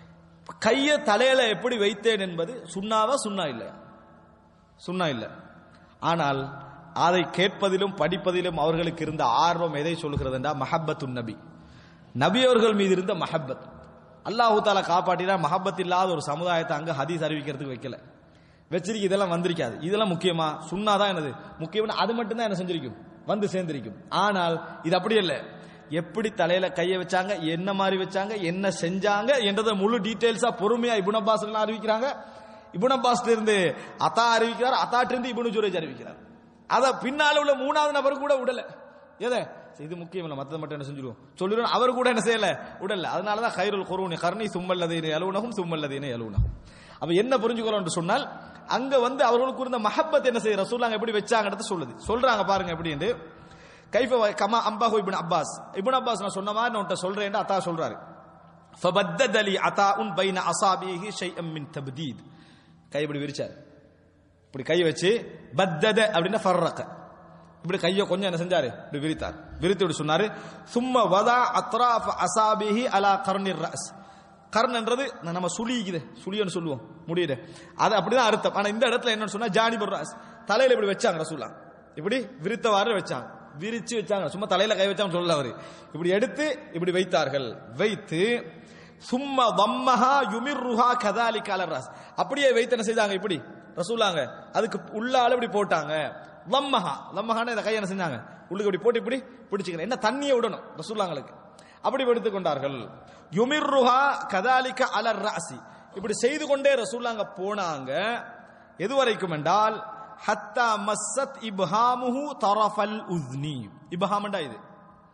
கையை தலையில எப்படி வைத்தேன் என்பது சுண்ணாவா சுண்ணா இல்லையா சுண்ணா இல்ல ஆனால் அதை கேட்பதிலும் படிப்பதிலும் அவர்களுக்கு இருந்த ஆர்வம் எதை சொல்கிறது என்றால் மஹப்பத்துன் நபி நபி அவர்கள் மீது இருந்த மஹப்பத் அல்லாஹு தாலா காப்பாட்டினா மஹப்பத் இல்லாத ஒரு சமுதாயத்தை அங்க ஹதீஸ் அறிவிக்கிறதுக்கு வைக்கல வச்சிருக்கு இதெல்லாம் வந்திருக்காது இதெல்லாம் முக்கியமா சுண்ணா தான் என்னது முக்கியம்னா அது மட்டும்தான் என்ன செஞ்சிருக்கும் வந்து சேர்ந்திருக்கும் ஆனால் இது அப்படி இல்லை எப்படி தலையில கையை வச்சாங்க என்ன மாதிரி வச்சாங்க என்ன செஞ்சாங்க என்றதை முழு டீடைல்ஸா பொறுமையா இபுன் அப்பாஸ் எல்லாம் அறிவிக்கிறாங்க இபுன் அப்பாஸ்ல இருந்து அத்தா அறிவிக்கிறார் அத்தாட்டு இருந்து இபுனு ஜுரேஜ் அறிவிக்கிறார் அத பின்னால உள்ள மூணாவது நபர் கூட விடல எதை சரி, இது முக்கியம் இல்ல மத்தது மட்டும் என்ன செஞ்சிருவோம் சொல்லிடுவோம் அவர் கூட என்ன செய்யல உடல்ல அதனாலதான் கைருல் குருனி கர்ணி சும்மல்லதீன அலுவனகும் சும்மல்லதீன அலுவனகும் அப்ப என்ன புரிஞ்சுக்கிறோம் சொன்னால் அங்க வந்து அவர்களுக்கு இருந்த மஹப்பத் என்ன செய்ய ரசூலாங்க எப்படி வச்சாங்கன்றது சொல்லுது சொல்றாங்க பாருங்க எப்படின்னு கைஃப வ- கமா அம்பாஹு இப்னு அப்பாஸ் இப்னு அப்பாஸ் நான் சொன்ன மாதிரி நான் உன்கிட்ட சொல்றேன் அத்தா சொல்றாரு فبدد لي عطاء بين اصابعه شيئا من تبديد கை இப்படி விரிச்சார் இப்படி கை வச்சு பத்தத அப்படின்னா ஃபர்ரக இப்படி கையை கொஞ்சம் என்ன செஞ்சாரு இப்படி விரித்தார் விரித்து இப்படி சொன்னாரு சும்ம வதா அத்ராஃப் அசாபிஹி அலா கர்னிர் ரஸ் கர்ன்ன்றது நம்ம சுழிக்குது சுழின்னு சொல்லுவோம் முடியுது அது அப்படிதான் அர்த்தம் ஆனா இந்த இடத்துல என்னன்னு சொன்னா ஜானிபர் ரஸ் தலையில இப்படி வச்சாங்க ரசூலா இப்படி விரித்தவாறு வச்சாங்க விரிச்சு வச்சாங்க சும்மா தலையில கை வச்சாங்க சொல்லல அவரு இப்படி எடுத்து இப்படி வைத்தார்கள் வைத்து சும்மா வம்மஹா யுமிர்ருஹா கதாலிக அலர் அப்படியே வைத்து என்ன செய்தாங்க இப்படி ரசூலாங்க அதுக்கு உள்ளால இப்படி போட்டாங்க வம்மஹா வம்மஹான இந்த கையை என்ன செஞ்சாங்க உள்ளுக்கு இப்படி போட்டு இப்படி பிடிச்சுக்கிறேன் என்ன தண்ணியை விடணும் ரசூலாங்களுக்கு அப்படி எடுத்துக் கொண்டார்கள் யுமிர்ருஹா கதாலிக அலர் ராசி இப்படி செய்து கொண்டே ரசூலாங்க போனாங்க எது வரைக்கும் என்றால் ஹத்தா மஸ்ஸத் இப்ஹாமுஹு தரஃபல் உஸ்னி இப்ஹாம்டா இது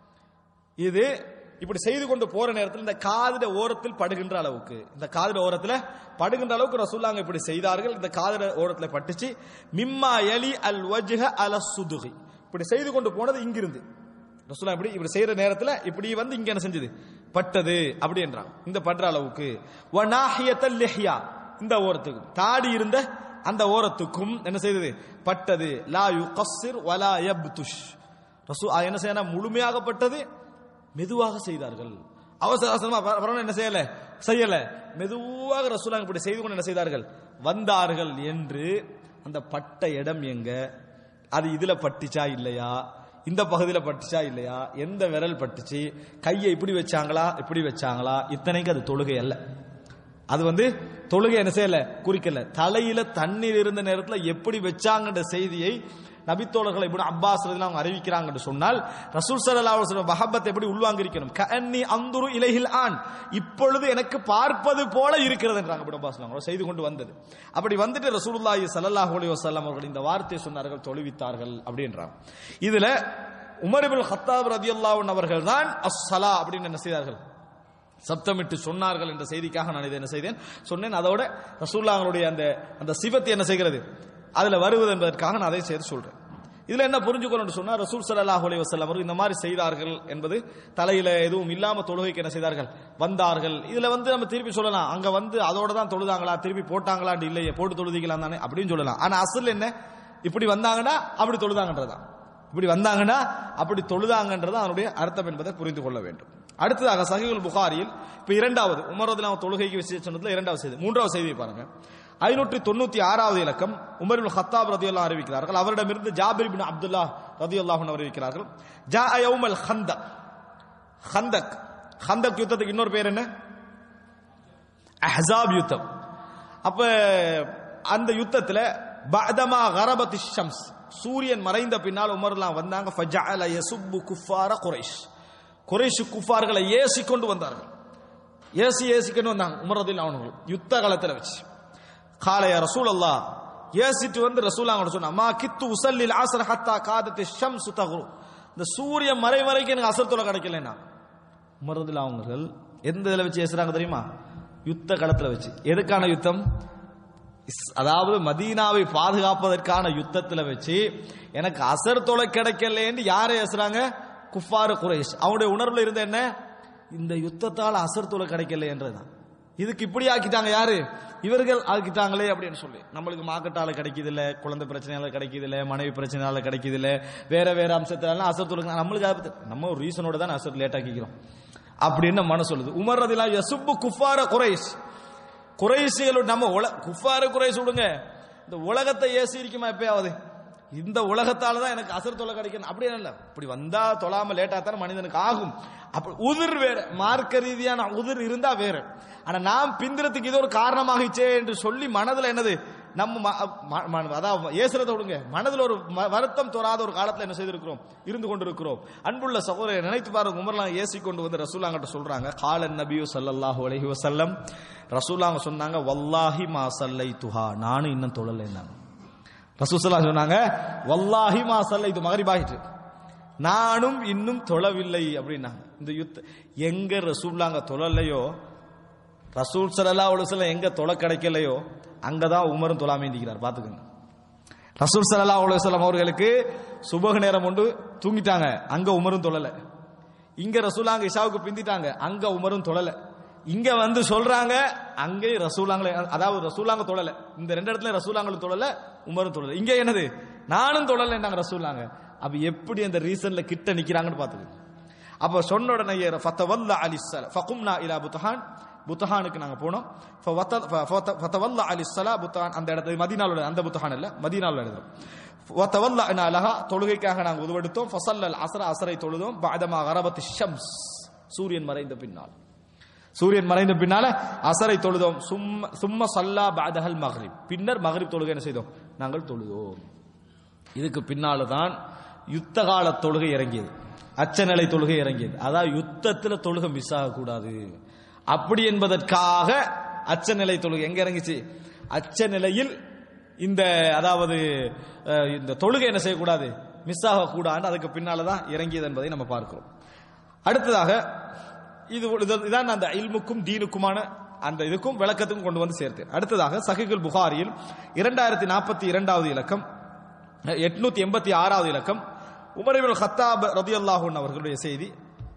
இது இப்படி செய்து கொண்டு போற நேரத்தில் இந்த காதிட ஓரத்தில் படுகின்ற அளவுக்கு இந்த காதிட ஓரத்துல படுகின்ற அளவுக்கு ரசூல்லாங்க இப்படி செய்தார்கள் இந்த காதிட ஓரத்துல பட்டுச்சு மிம்மா எலி அல் வஜ்ஹ அல சுதுகி இப்படி செய்து கொண்டு போனது இங்கிருந்து ரசூலா இப்படி இப்படி செய்யற நேரத்துல இப்படி வந்து இங்க என்ன செஞ்சது பட்டது அப்படி என்றாங்க இந்த படுற அளவுக்கு வனாஹியத்தல் லிஹ்யா இந்த ஓரத்துக்கு தாடி இருந்த அந்த ஓரத்துக்கும் என்ன செய்தது பட்டது லா யுகஸ்ஸிர் வலா யப்துஷ் ரசூ ஆ, என்ன செய்யணும் முழுமையாகப்பட்டது மெதுவாக செய்தார்கள் அவசர அவசரமா பர- பரவாயில்ல என்ன செய்யல செய்யல மெதுவாக ரசூலாங்க இப்படி செய்து கொண்டு என்ன செய்தார்கள் வந்தார்கள் என்று அந்த பட்ட இடம் எங்க அது இதுல பட்டுச்சா இல்லையா இந்த பகுதியில பட்டுச்சா இல்லையா எந்த விரல் பட்டுச்சு கையை இப்படி வச்சாங்களா இப்படி வச்சாங்களா இத்தனைக்கு அது தொழுகை அல்ல அது வந்து தொழுகை என்ன செய்யல குறிக்கல தலையில தண்ணீர் இருந்த நேரத்துல எப்படி வச்சாங்கன்ற செய்தியை நபித்தோழர்களை இப்படி அப்பாஸ் ரலியல்லாஹு அவங்க அறிவிக்கிறாங்கன்னு சொன்னால் ரசூல் ஸல்லல்லாஹு அலைஹி வஸல்லம் மஹப்பத்தை எப்படி உள்வாங்கிருக்கணும் கஅன்னி அந்துரு இலைஹில் ஆன் இப்பொழுது எனக்கு பார்ப்பது போல இருக்கிறது என்றாங்க இப்படி அப்பாஸ் அவங்க செய்து கொண்டு வந்தது அப்படி வந்துட்டு ரசூலுல்லாஹி ஸல்லல்லாஹு அலைஹி வஸல்லம் அவர்கள் இந்த வார்த்தையை சொன்னார்கள் தொழுவித்தார்கள் அப்படின்றாங்க இதுல உமர் இப்னு ஹத்தாப் ரலியல்லாஹு அன்ஹு அவர்கள் தான் அஸ்ஸலா அப்படின்னு என்ன செய்தார்கள் சப்தமிட்டு சொன்னார்கள் என்ற செய்திக்காக நான் இதை என்ன செய்தேன் சொன்னேன் அதோட ரசூல்லாங்களுடைய அந்த அந்த சிவத்தை என்ன செய்கிறது அதுல வருவது என்பதற்காக நான் அதை சேர்த்து சொல்றேன் இதுல என்ன புரிஞ்சுக்கணும்னு சொன்னா ரசூல் ஸல்லல்லாஹு அலைஹி வஸல்லம் அவர்கள் இந்த மாதிரி செய்தார்கள் என்பது தலையில எதுவும் இல்லாம தொழுகைக்கு என்ன செய்தார்கள் வந்தார்கள் இதுல வந்து நம்ம திருப்பி சொல்லலாம் அங்க வந்து அதோட தான் தொழுதாங்களா திருப்பி போட்டாங்களான்னு இல்லையே போட்டு தொழுதிக்கலாம் தானே அப்படின்னு சொல்லலாம் ஆனா அசல் என்ன இப்படி வந்தாங்கன்னா அப்படி தொழுதாங்கன்றதான் இப்படி வந்தாங்கன்னா அப்படி தொழுதாங்கன்றது அதனுடைய அர்த்தம் என்பதை புரிந்து கொள்ள வேண்டும் அடுத்ததாக சஹீஹுல் புகாரியில் இப்ப இரண்டாவது உமரதுல அவன் தொழுகைக்கு விஷயம் சொன்னதுல இரண்டாவது செய்தி மூன்றாவது செய்தியை பாருங்க ஐநூற்றி தொண்ணூத்தி ஆறாவது இலக்கம் உமர் இப்னு ஹத்தாப் ரதியல்லாஹு அறிவிக்கிறார்கள் அவரிடமிருந்து ஜாபிர் பின் அப்துல்லா ரதியல்லாஹு அன்ஹு அறிவிக்கிறார்கள் ஜா யௌமல் ஹந்தக் ஹந்தக் ஹந்தக் யுத்தத்துக்கு இன்னொரு பேர் என்ன அஹ்ஸாப் யுத்தம் அப்ப அந்த யுத்தத்துல பஅதமா கரபத் ஷம்ஸ் சூரியன் மறைந்த பின்னால் உமர்லாம் வந்தாங்க ஃபஜஅல யசுப்பு குஃபார குரைஷ் குறைஷ் குஃபார்களை ஏசி கொண்டு வந்தார்கள் ஏசி ஏசிக்கன்னு வந்தாங்க உமரதில் அவனுங்கள் யுத்த காலத்துல வச்சு காலைய ரசூல் அல்லா ஏசிட்டு வந்து ரசூல் அவங்க சொன்னா மா கித்து உசல்லில் ஆசர் ஹத்தா காதத்து ஷம்சு தகுரு இந்த சூரியன் மறை வரைக்கும் எனக்கு அசர் தொலை கிடைக்கலன்னா உமரதில் அவங்கள் எந்த இதில் வச்சு ஏசுறாங்க தெரியுமா யுத்த களத்துல வச்சு எதுக்கான யுத்தம் இஸ்- அதாவது மதீனாவை பாதுகாப்பதற்கான யுத்தத்துல வச்சு எனக்கு அசர் தொலை கிடைக்கலன்னு யாரை ஏசுறாங்க குஃபாரு குறைஷ் அவனுடைய உணர்வுல இருந்த என்ன இந்த யுத்தத்தால் அசர் தொலை கிடைக்கல என்றதுதான் இதுக்கு இப்படி ஆக்கிட்டாங்க யாரு இவர்கள் ஆக்கிட்டாங்களே அப்படின்னு சொல்லி நம்மளுக்கு மார்க்கெட்டால கிடைக்குது இல்ல குழந்தை பிரச்சனையால கிடைக்குது இல்ல மனைவி பிரச்சனையால கிடைக்குது இல்ல வேற வேற அம்சத்தால அசர் தொலை நம்மளுக்கு அதை பத்தி- நம்ம ஒரு ரீசனோட தான் அசர் லேட் ஆக்கிக்கிறோம் அப்படின்னு மன சொல்லுது உமர் ரதிலா யசுப்பு குஃபார குறைஷ் குறைசிகளோட நம்ம உல குஃபார குறைஸ் விடுங்க இந்த உலகத்தை ஏசி இருக்குமா எப்பயாவது இந்த உலகத்தால தான் எனக்கு அசர் தொலை கிடைக்கணும் அப்படி இல்ல இப்படி வந்தா தொழாம லேட்டா தானே மனிதனுக்கு ஆகும் அப்ப உதிர் வேற மார்க்க ரீதியான உதிர் இருந்தா வேற ஆனா நாம் பிந்திரத்துக்கு இது ஒரு காரணமாகிச்சே என்று சொல்லி மனதுல என்னது நம்ம ம- ம- ம- அதாவது ஏசுறத விடுங்க மனதுல ஒரு ம- வருத்தம் தோறாத ஒரு காலத்துல என்ன செய்திருக்கிறோம் இருந்து கொண்டிருக்கிறோம் அன்புள்ள சகோதரரை நினைத்து பாருங்க உமர்லாம் ஏசி கொண்டு வந்து ரசூலாங்கிட்ட சொல்றாங்க காலன் நபியு ஸல்லல்லாஹு அலைஹி வஸல்லம் ரசூலாங்க சொன்னாங்க வல்லாஹி மா சல்லை துஹா நானும் இன்னும் தொழலைன்னாங்க ரசூசல்லா சொன்னாங்க வல்லாஹி மா சல்லை இது மகரிபாயிட்டு நானும் இன்னும் தொழவில்லை அப்படின்னாங்க இந்த யுத்த எங்க ரசூல்லாங்க தொழலையோ ரசூல் ஸல்லல்லாஹு அலைஹி வஸல்லம் எங்க தொலை கிடைக்கலையோ அங்கதான் உமரும் தொழாம இந்திக்கிறார் பாத்துக்கோங்க ரசூல் ஸல்லல்லாஹு அலைஹி வஸல்லம் அவர்களுக்கு சுபக நேரம் உண்டு தூங்கிட்டாங்க அங்க உமரும் தொழல இங்க ரசூலாங்க இஷாவுக்கு பிந்திட்டாங்க அங்க உமரும் தொழல இங்க வந்து சொல்றாங்க அங்கே ரசூலாங்களே அதாவது ரசூலாங்க தொழல இந்த ரெண்டு இடத்துல ரசூலாங்களும் தொழல உமரும் தொழல இங்க என்னது நானும் தொழலன்றாங்க ரசூலாங்க அப்ப எப்படி அந்த ரீசன்ல கிட்ட நிக்கிறாங்கன்னு பாத்துக்கோங்க அப்ப சொன்ன உடனே ஃபத்தவல்ல அலிஸ்ஸல ஃபகும்னா இலா புத்தஹான் புத்தஹானுக்கு நாங்க போனோம் ஃபவத்த- ஃப- ஃபத்த- ஃபத்தவல்ல அலிஸ்ஸலா புத்தஹான் அந்த இடத்துல மதீனாவுல அந்த புத்தஹான் இல்ல மதீனாவுல எழுதுறோம் வத்தவல்ல லஹா தொழுகைக்காக நாங்க உதவெடுத்தோம் ஃபசல்லல் அஸ்ர அஸ்ரை தொழுதோம் பாதமா கரபத் ஷம்ஸ் சூரியன் மறைந்த பின்னால் சூரியன் மறைந்த பின்னால அசரை தொழுதோம் சும்ம சும்ம சல்லா பாதஹல் மக்ரிப் பின்னர் மக்ரிப் தொழுகை என்ன செய்தோம் நாங்கள் தொழுதோம் இதுக்கு பின்னால தான் யுத்த கால தொழுகை இறங்கியது அச்சநிலை தொழுகை இறங்கியது அதாவது யுத்தத்துல தொழுகை மிஸ் ஆகக்கூடாது அப்படி என்பதற்காக அச்சநிலை தொழுகை எங்க இறங்கிச்சு அச்ச நிலையில் இந்த அதாவது அஹ், இந்த தொழுகை என்ன செய்யக்கூடாது மிஸ் ஆகக்கூடாது அதுக்கு பின்னால தான் இறங்கியது என்பதை நம்ம பார்க்கிறோம் அடுத்ததாக இது இது- இதான் அந்த இல்முக்கும் தீனுக்குமான அந்த இதுக்கும் விளக்கத்துக்கும் கொண்டு வந்து சேர்த்தேன் அடுத்ததாக சஹிகுல் புகாரியில் இரண்டாயிரத்தி நாற்பத்தி இரண்டாவது இலக்கம் எட்நூத்தி எண்பத்தி ஆறாவது இலக்கம் உமரிபுல் ஹத்தாப் ரதியல்லாஹூன் அவர்களுடைய செய்தி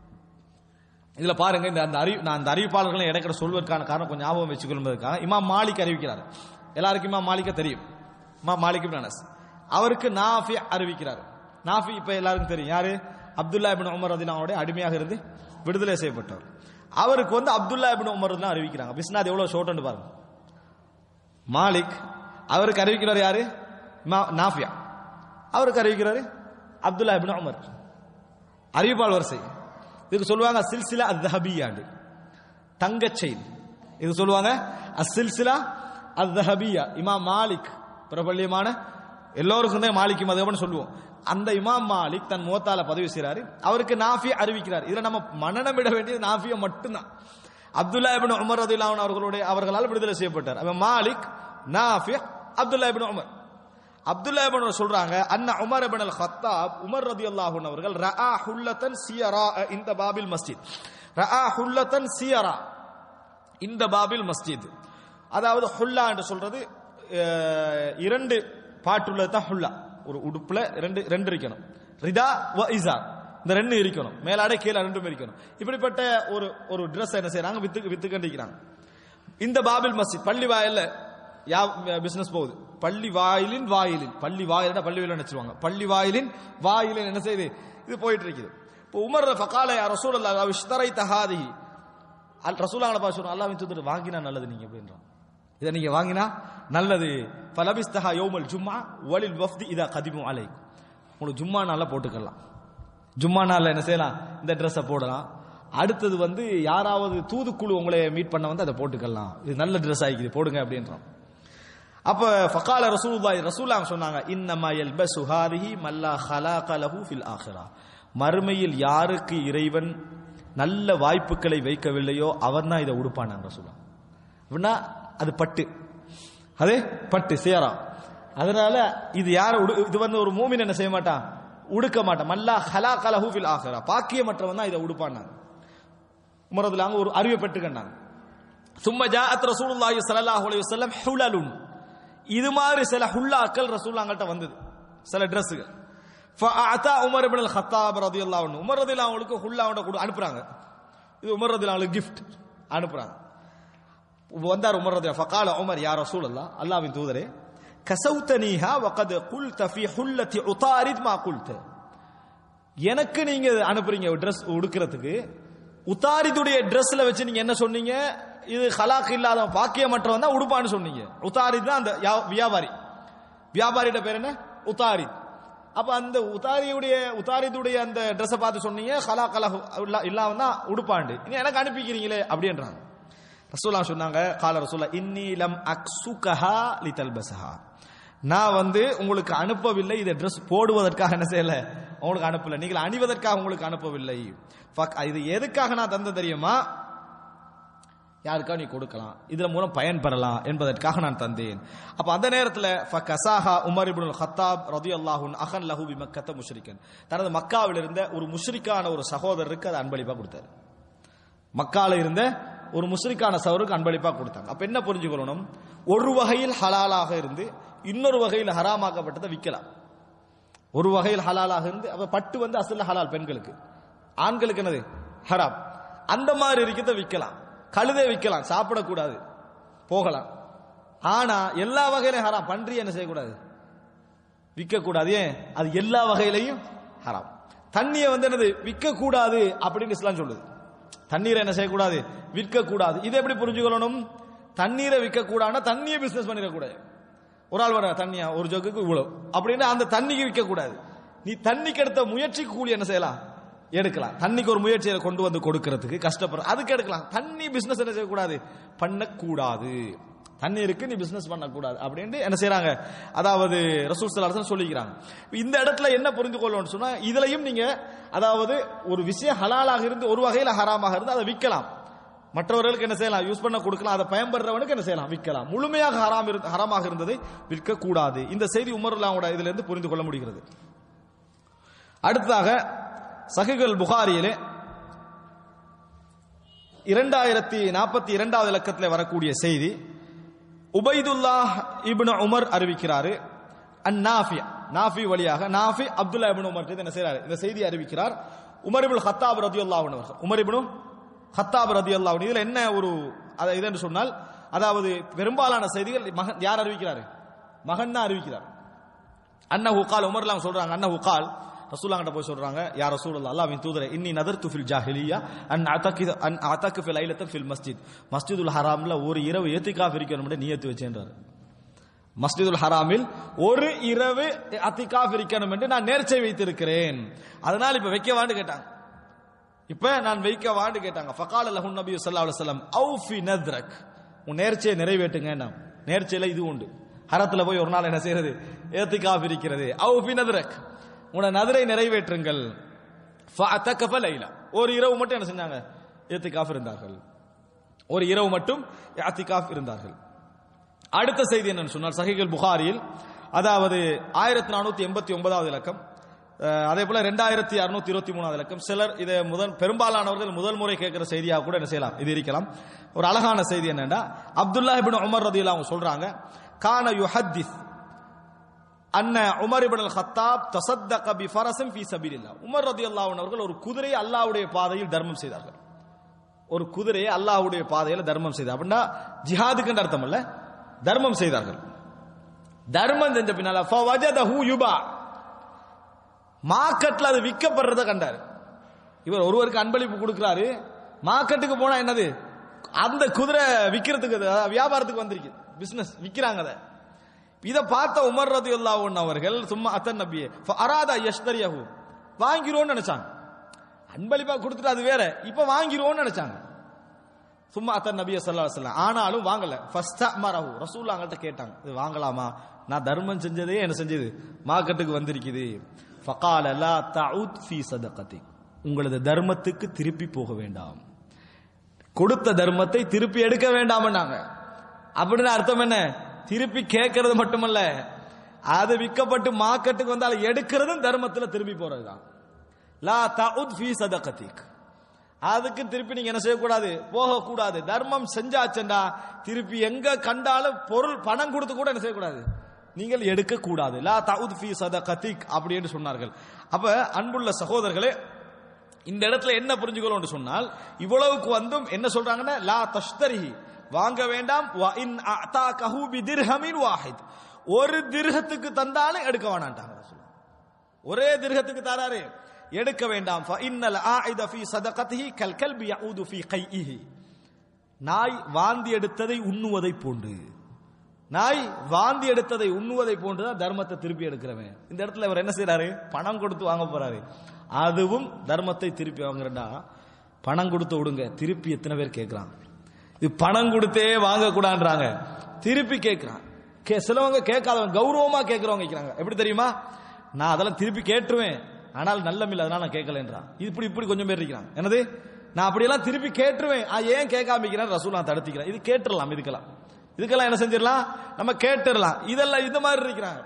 இதுல பாருங்க இந்த அந்த அறிவி நான் அந்த அறிவிப்பாளர்களை இடைக்கிற சொல்வதற்கான காரணம் கொஞ்சம் ஞாபகம் வச்சுக்கொள்வதற்காக இமாம் மாலிக் அறிவிக்கிறார் எல்லாருக்கும் இமாம் மாலிக்க தெரியும் இமாம் மாலிக் இப்னு அனஸ் அவருக்கு நாஃபி அறிவிக்கிறார் நாஃபி இப்ப எல்லாருக்கும் தெரியும் யாரு அப்துல்லா இப்னு உமர் ரதினாவுடைய அடிமையாக இருந்து விடுதலை செய்யப்பட்டவர் அவருக்கு வந்து அப்துல்லா இப்னு உமர் தான் அறிவிக்கிறாங்க பிஸ்னாத் எவ்வளவு ஷோர்ட்னு பாருங்க மாலிக் அவருக்கு அறிவிக்கிறார் யாரு இமா- நாஃபியா அவருக்கு அறிவிக்கிறாரு அப்துல்லா இப்னு உமர் அறிவிப்பால் வரிசை இதுக்கு சொல்லுவாங்க சில்சிலா அத்ஹபியாண்டு தங்க செயின் இது சொல்லுவாங்க அசில்சிலா அத்ஹபியா இமாம் மாலிக் பிரபல்யமான எல்லோருக்கும் தான் மாலிக் மதகம்னு சொல்லுவோம் அந்த இமாம் மாலிக் தன் மூத்தால பதவி செய்றாரு அவருக்கு நாஃபி அறிவிக்கிறார் இதுல நம்ம மனநமிட வேண்டியது நாஃபிய மட்டும்தான் அப்துல்லா இப்னு உமர் ரதியல்லாஹு அன்ஹு அவர்களுடைய அவர்களால் விடுதலை செய்யப்பட்டார் அவன் மாலிக் நாஃபி அப்துல்லா இப்னு உமர் அப்துல்லா இப்னு உமர் சொல்றாங்க அன்ன உமர் இப்னு அல் கத்தாப் உமர் ரதியல்லாஹு அன்ஹு அவர்கள் ரஆ ஹுல்லத்தன் சியரா இந்த பாபில் மஸ்ஜித் ரஆ ஹுல்லத்தன் சியரா இந்த பாபில் மஸ்ஜித் அதாவது ஹுல்லா என்று சொல்றது அஹ், இரண்டு பாட்டுள்ளது தான் ஹுல்லா ஒரு உடுப்புல ரெண்டு ரெண்டு இருக்கணும் ரிதா வ இசார் இந்த ரெண்டு இருக்கணும் மேலாடை கீழே ரெண்டும் இருக்கணும் இப்படிப்பட்ட ஒரு ஒரு Dress என்ன செய்றாங்க வித்து வித்து கண்டிக்கிறாங்க இந்த பாபில் மஸ்ஜித் பள்ளி வாயில்ல யா பிசினஸ் போகுது பள்ளி வாயிலின் வாயிலின் பள்ளி வாயில பள்ளி வாயில நினைச்சிருவாங்க பள்ளி வாயிலின் வாயிலின் என்ன செய்யுது இது போயிட்டு இருக்குது இப்போ உமர் ஃபகால யா ரசூலுல்லாஹ் இஷ்தரை தஹாதி அல் ரசூலாங்கள பார்த்து சொன்னா அல்லாஹ்வின் தூதர் வாங்கினா நல்லது நீங்க அப்படின்றான் இதை நீங்க வாங்கினா நல்லது ஃபலபிஸ்தஹா யௌமல் ஜும்மா வலில் வஃப்தி இதா கதிமு அலைக்கும் உங்களுக்கு ஜும்மா நாள்ல போட்டுக்கலாம் ஜும்மா நாள்ல என்ன செய்யலாம் இந்த ட்ரெஸ்ஸை போடலாம் அடுத்தது வந்து யாராவது தூதுக்குழு உங்களை மீட் பண்ண வந்து அதை போட்டுக்கலாம் இது நல்ல ட்ரெஸ் ஆகிக்குது போடுங்க அப்படின்றான் அப்ப ஃபகால ரசூலுல்லாஹி ரசூலாங்க சொன்னாங்க இன்னமா யல்பசு ஹாதிஹி மல்லா ஹலாக லஹு ஃபில் ஆখিরা மறுமையில் யாருக்கு இறைவன் நல்ல வாய்ப்புகளை வைக்கவில்லையோ அவன் தான் இதை உடுப்பானாங்க ரசூலா அப்படின்னா அது பட்டு அது பட்டு சேரா அதனால இது யார உடு இது வந்து ஒரு மூமின் என்ன செய்ய மாட்டான் உடுக்க மாட்டான் மல்லா ஹலாக லஹு ஃபில் ஆখিরা பாக்கியமற்றவன் தான் இதை உடுப்பானாங்க உமரதுலாங்க ஒரு அறிவை பெற்றுக்கண்டாங்க சும்ம ஜாஅத் ரசூலுல்லாஹி ஸல்லல்லாஹு அலைஹி வஸல்லம் ஹுலலுன் இது மாதிரி சில ஹுல்லாக்கள் ரசூலுல்லாங்கள்ட்ட வந்தது சில ட்ரெஸ்ஸுகள் ஃபஅதா உமர் இப்னு அல் கத்தாப் ரலியல்லாஹு அன்ஹு உமர் ரலியல்லாஹு அவங்களுக்கு ஹுல்லாவோட கொடு அனுப்புறாங்க இது உமர் ரலியல்லாஹு கிஃப்ட் அனுப்புறாங்க வந்தார் உமர் ரலியல்லாஹு ஃபகால உமர் யா ரசூலல்லாஹ் அல்லாஹ்வின் தூதரே கசௌதனீஹா வகத் குல்த ஃபீ ஹுல்லத்தி உதாரித் மா குல்த எனக்கு நீங்க அனுப்புறீங்க ட்ரெஸ் உடுக்கிறதுக்கு உத்தாரிதுடைய ட்ரெஸ்ல வச்சு நீங்க என்ன சொன்னீங்க இது ஹலாக் இல்லாத பாக்கியமற்றவன் தான் உடுப்பான்னு சொன்னீங்க உத்தாரித் தான் அந்த யா- வியாபாரி வியாபாரியோட பேர் என்ன உத்தாரித் அப்ப அந்த உத்தாரியுடைய உத்தாரிதுடைய அந்த ட்ரெஸ்ஸை பார்த்து சொன்னீங்க ஹலாக் அலஹு இல்லாம தான் உடுப்பாண்டு இனி எனக்கு அனுப்பிக்கிறீங்களே அப்படின்றாங்க ரசூலா சொன்னாங்க கால ரசூலா இன்னி லம் அக்சுகஹா லி தல்பசஹா நான் வந்து உங்களுக்கு அனுப்பவில்லை இதை ட்ரெஸ் போடுவதற்காக என்ன செய்யல உங்களுக்கு அனுப்பல நீங்கள் அணிவதற்காக உங்களுக்கு அனுப்பவில்லை ஃபக்- இது எதுக்காக நான் தந்த தெரியுமா யாருக்கா நீ கொடுக்கலாம் இதுல மூலம் பயன் பெறலாம் என்பதற்காக நான் தந்தேன் அப்ப அந்த நேரத்துல ஃபகசாஹா உமர் இப்னுல் கத்தாப் ரலியல்லாஹு அன்ஹு அகன் லஹு பிமக்கத்த முஷ்ரிக்கன் தனது மக்காவில் இருந்த ஒரு முஷ்ரிக்கான ஒரு சகோதரருக்கு அதை அன்பளிப்பா கொடுத்தாரு மக்கால இருந்த ஒரு முஸ்ரிக்கான சவருக்கு அன்பளிப்பா கொடுத்தாங்க அப்ப என்ன புரிஞ்சுக்கொள்ளணும் ஒரு வகையில் ஹலாலாக இருந்து இன்னொரு வகையில் ஹராமாக்கப்பட்டதை விற்கலாம் ஒரு வகையில் ஹலாலாக இருந்து அப்ப பட்டு வந்து அசல்ல ஹலால் பெண்களுக்கு ஆண்களுக்கு என்னது ஹராம் அந்த மாதிரி இருக்கிறத விற்கலாம் கழுதை விற்கலாம் சாப்பிடக்கூடாது போகலாம் ஆனா எல்லா வகையிலும் ஹராம் பன்றி என்ன செய்யக்கூடாது விற்க கூடாது ஏன் அது எல்லா வகையிலையும் ஹராம் தண்ணியை வந்து என்னது விற்க கூடாது அப்படின்னு இஸ்லாம் சொல்லுது தண்ணீரை என்ன செய்யக்கூடாது விற்க கூடாது இதை எப்படி புரிஞ்சுக்கொள்ளணும் தண்ணீரை விற்க கூடாதுன்னா தண்ணியை பிசினஸ் பண்ணிடக்கூடாது ஒரு ஆள் வர தண்ணியா ஒரு ஜக்குக்கு இவ்வளவு அப்படின்னு அந்த தண்ணிக்கு விற்க கூடாது நீ தண்ணிக்கு எடுத்த முயற்சிக்கு கூலி என்ன செய்யலாம் எடுக்கலாம் தண்ணிக்கு ஒரு முயற்சியை கொண்டு வந்து கொடுக்கறதுக்கு கஷ்டப்படுற அதுக்கு எடுக்கலாம் தண்ணி பிசினஸ் என்ன செய்யக்கூடாது பண்ணக்கூடாது தண்ணீருக்கு நீ பிசினஸ் பண்ணக்கூடாது அப்படின்னு என்ன செய்றாங்க அதாவது ரசூல் சலாசன் சொல்லிக்கிறாங்க இந்த இடத்துல என்ன புரிந்து கொள்ளணும்னு சொன்னா இதுலயும் நீங்க அதாவது ஒரு விஷயம் ஹலாலாக இருந்து ஒரு வகையில ஹராமாக இருந்து அதை விற்கலாம் மற்றவர்களுக்கு என்ன செய்யலாம் யூஸ் பண்ண கொடுக்கலாம் அதை பயன்படுறவனுக்கு என்ன செய்யலாம் விற்கலாம் முழுமையாக ஹராம் இருந்து ஹராமாக இருந்ததை விற்க கூடாது இந்த செய்தி உமர்லாவோட இதுல இருந்து புரிந்து கொள்ள முடிகிறது அடுத்ததாக சஹிகுல் புகாரியிலே இரண்டாயிரத்தி நாற்பத்தி இரண்டாவது இலக்கத்தில் வரக்கூடிய செய்தி உபைதுல்லா இப்னு உமர் அறிவிக்கிறாரு அன் நாஃபி நாஃபி வழியாக நாஃபி அப்துல்லா இப்னு உமர் என்ன செய்றாரு இந்த செய்தி அறிவிக்கிறார் உமர் இப்னு ஹத்தாப் ரதியுல்லாஹு அன்ஹு அவர்கள் உமர் இப்னு ஹத்தாப் ரதியுல்லாஹு அன்ஹு இதுல என்ன ஒரு அதை இது என்று சொன்னால் அதாவது பெரும்பாலான செய்திகள் மகன் யார் அறிவிக்கிறாரு மகன் தான் அறிவிக்கிறார் அன்னஹு கால் உமர்லாம் சொல்றாங்க அன்னஹு கால் ரசூலாங்கிட்ட போய் சொல்றாங்க யா ரசூலுல்லாஹ் அல்லாஹ்வின் தூதரே இன்னி நதர்து ஃபில் ஜாஹிலியா அன் அத்தகி அன் அத்தகு ஃபில் லைலத்தன் ஃபில் மஸ்ஜித் மஸ்ஜிதுல் ஹராம்ல ஒரு இரவு ஏத்திகாஃப் இருக்கணும் நியத்து வச்சேன்றாரு மஸ்ஜிதுல் ஹராமில் ஒரு இரவு அத்திகாஃப் இருக்கணும் என்று நான் நேர்ச்சை வைத்திருக்கிறேன் அதனால் இப்ப வைக்கவான்னு கேட்டாங்க இப்ப நான் வைக்கவான்னு கேட்டாங்க ஃபகால லஹு நபி ஸல்லல்லாஹு அலைஹி வஸல்லம் ஔஃபி நத்ரக் உன் நேர்ச்சையை நிறைவேற்றுங்க நான் நேர்ச்சையில இது உண்டு ஹரத்துல போய் ஒரு நாள் என்ன செய்யறது ஏத்திகாஃப் இருக்கிறது ஔஃபி நத்ரக் உன நதிரை நிறைவேற்றுங்கள் ஃபஅதகஃப லைலா ஒரு இரவு மட்டும் என்ன செஞ்சாங்க ஏத்திகாஃப் இருந்தார்கள் ஒரு இரவு மட்டும் ஏத்திகாஃப் இருந்தார்கள் அடுத்த செய்தி என்னன்னு சொன்னால் சஹிகள் புகாரியில் அதாவது ஆயிரத்தி நானூத்தி எண்பத்தி ஒன்பதாவது இலக்கம் அஹ், அதே போல ரெண்டாயிரத்தி அறுநூத்தி இருபத்தி மூணாவது இலக்கம் சிலர் இதை முதல் பெரும்பாலானவர்கள் முதல் முறை கேட்கிற செய்தியாக கூட என்ன செய்யலாம் இது இருக்கலாம் ஒரு அழகான செய்தி என்னன்னா அப்துல்லா இப்னு உமர் ரதியல்லாஹு அவங்க சொல்றாங்க கான யுஹத்திஸ் அன்ன உமர் இப்னு அல் ஹத்தாப் தசத்தக பி ஃபரஸின் ஃபீ சபீலில்லாஹ் உமர் ரதியல்லாஹு அன்ஹு அவர்கள் ஒரு குதிரையை அல்லாஹ்வுடைய பாதையில் தர்மம் செய்தார்கள் ஒரு குதிரையை அல்லாஹ்வுடைய பாதையில் தர்மம் செய்தார் அப்படின்னா ஜிஹாதுக்குன்ற அர்த்தம் இல்ல தர்மம் செய்தார்கள் தர்மம் செஞ்ச பின்னால ஃபவஜதஹு யுபா மார்க்கெட்ல அது விற்கப்படுறத கண்டார் இவர் ஒருவருக்கு அன்பளிப்பு கொடுக்கிறாரு மார்க்கெட்டுக்கு போனா என்னது அந்த குதிரை விக்கிறதுக்கு அதாவது வியாபாரத்துக்கு வந்திருக்கு பிசினஸ் விக்கிறாங்க அதை இத பார்த்த உமர் ரதியுல்லாஹு அன்ஹு அவர்கள் சும்மா அத்தன் நபியே அராதா யஷ்தரியாஹு வாங்கிருவோம்னு நினைச்சாங்க அன்பளிப்பா கொடுத்துட்டு அது வேற இப்ப வாங்கிருவோம்னு நினைச்சாங்க சும்மா அத்தன் நபிய சல்லா வசல்லாம் ஆனாலும் வாங்கல ஃபர்ஸ்ட் மரஹு ரசூல்லா அவங்கள்ட்ட கேட்டாங்க இது வாங்கலாமா நான் தர்மம் செஞ்சதே என்ன செஞ்சது மார்க்கெட்டுக்கு வந்திருக்குது ஃபகால லா தவுத் ஃபீ சதகதி உங்களது தர்மத்துக்கு திருப்பி போக வேண்டாம் கொடுத்த தர்மத்தை திருப்பி எடுக்க வேண்டாம்னாங்க அப்படின்னு அர்த்தம் என்ன திருப்பி கேட்கறது மட்டுமல்ல அது விற்கப்பட்டு மார்க்கெட்டுக்கு வந்தால் எடுக்கிறதும் தர்மத்துல திரும்பி போறதுதான் லா தவுத் ஃபீ சதகதிக் அதுக்கு திருப்பி நீங்க என்ன செய்யக்கூடாது போகக்கூடாது தர்மம் செஞ்சாச்சண்டா திருப்பி எங்க கண்டாலும் பொருள் பணம் கொடுத்து கூட என்ன செய்யக்கூடாது நீங்கள் எடுக்க கூடாது லா தவுத் ஃபீ சதகதிக் அப்படின்னு சொன்னார்கள் அப்ப அன்புள்ள சகோதரர்களே இந்த இடத்துல என்ன புரிஞ்சுக்கணும் சொன்னால் இவ்வளவுக்கு வந்தும் என்ன சொல்றாங்கன்னா லா தஷ்தரிஹி வாங்க வேண்டாம் வ இன் அதாகஹு பி திர்ஹமின் வாஹித் ஒரு திர்ஹத்துக்கு தந்தாலும் எடுக்க வேணான்ட்டாங்க ரசூலுல்லாஹ். ஒரே திர்ஹத்துக்கு தராரு எடுக்க வேண்டாம் ஃபஇன்னல் ஆஇத ஃபீ சதகதிஹி கல் கல்பி யஊது ஃபீ கைஇஹி நாய் வாந்தி எடுத்ததை உண்ணுவதை போன்று நாய் வாந்தி எடுத்ததை உண்ணுவதை போன்றுதான் தர்மத்தை திருப்பி எடுக்கிறவன் இந்த இடத்துல இவர் என்ன செய்றாரு பணம் கொடுத்து வாங்க போறாரு அதுவும் தர்மத்தை திருப்பி வாங்குறா பணம் கொடுத்து விடுங்க திருப்பி எத்தனை பேர் கேட்கறாங்க இது பணம் கொடுத்தே வாங்க கூடான்றாங்க திருப்பி கேட்கறான் கே சிலவங்க கேட்காதவங்க கௌரவமா கேட்கறவங்க கேட்கறாங்க எப்படி தெரியுமா நான் அதெல்லாம் திருப்பி கேட்டுருவேன் ஆனால் நல்ல மில்ல அதனால நான் கேட்கலன்றான் இப்படி இப்படி கொஞ்சம் பேர் இருக்கிறாங்க என்னது நான் அப்படியெல்லாம் திருப்பி கேட்டுருவேன் ஆ, ஏன் கேட்காமிக்கிறேன் ரசூல் நான் தடுத்துக்கிறேன் இது கேட்டுடலாம் இதுக்கெல்லாம் இதுக்கெல்லாம் என்ன செஞ்சிடலாம் நம்ம கேட்டுடலாம் இதெல்லாம் இந்த மாதிரி இருக்கிறாங்க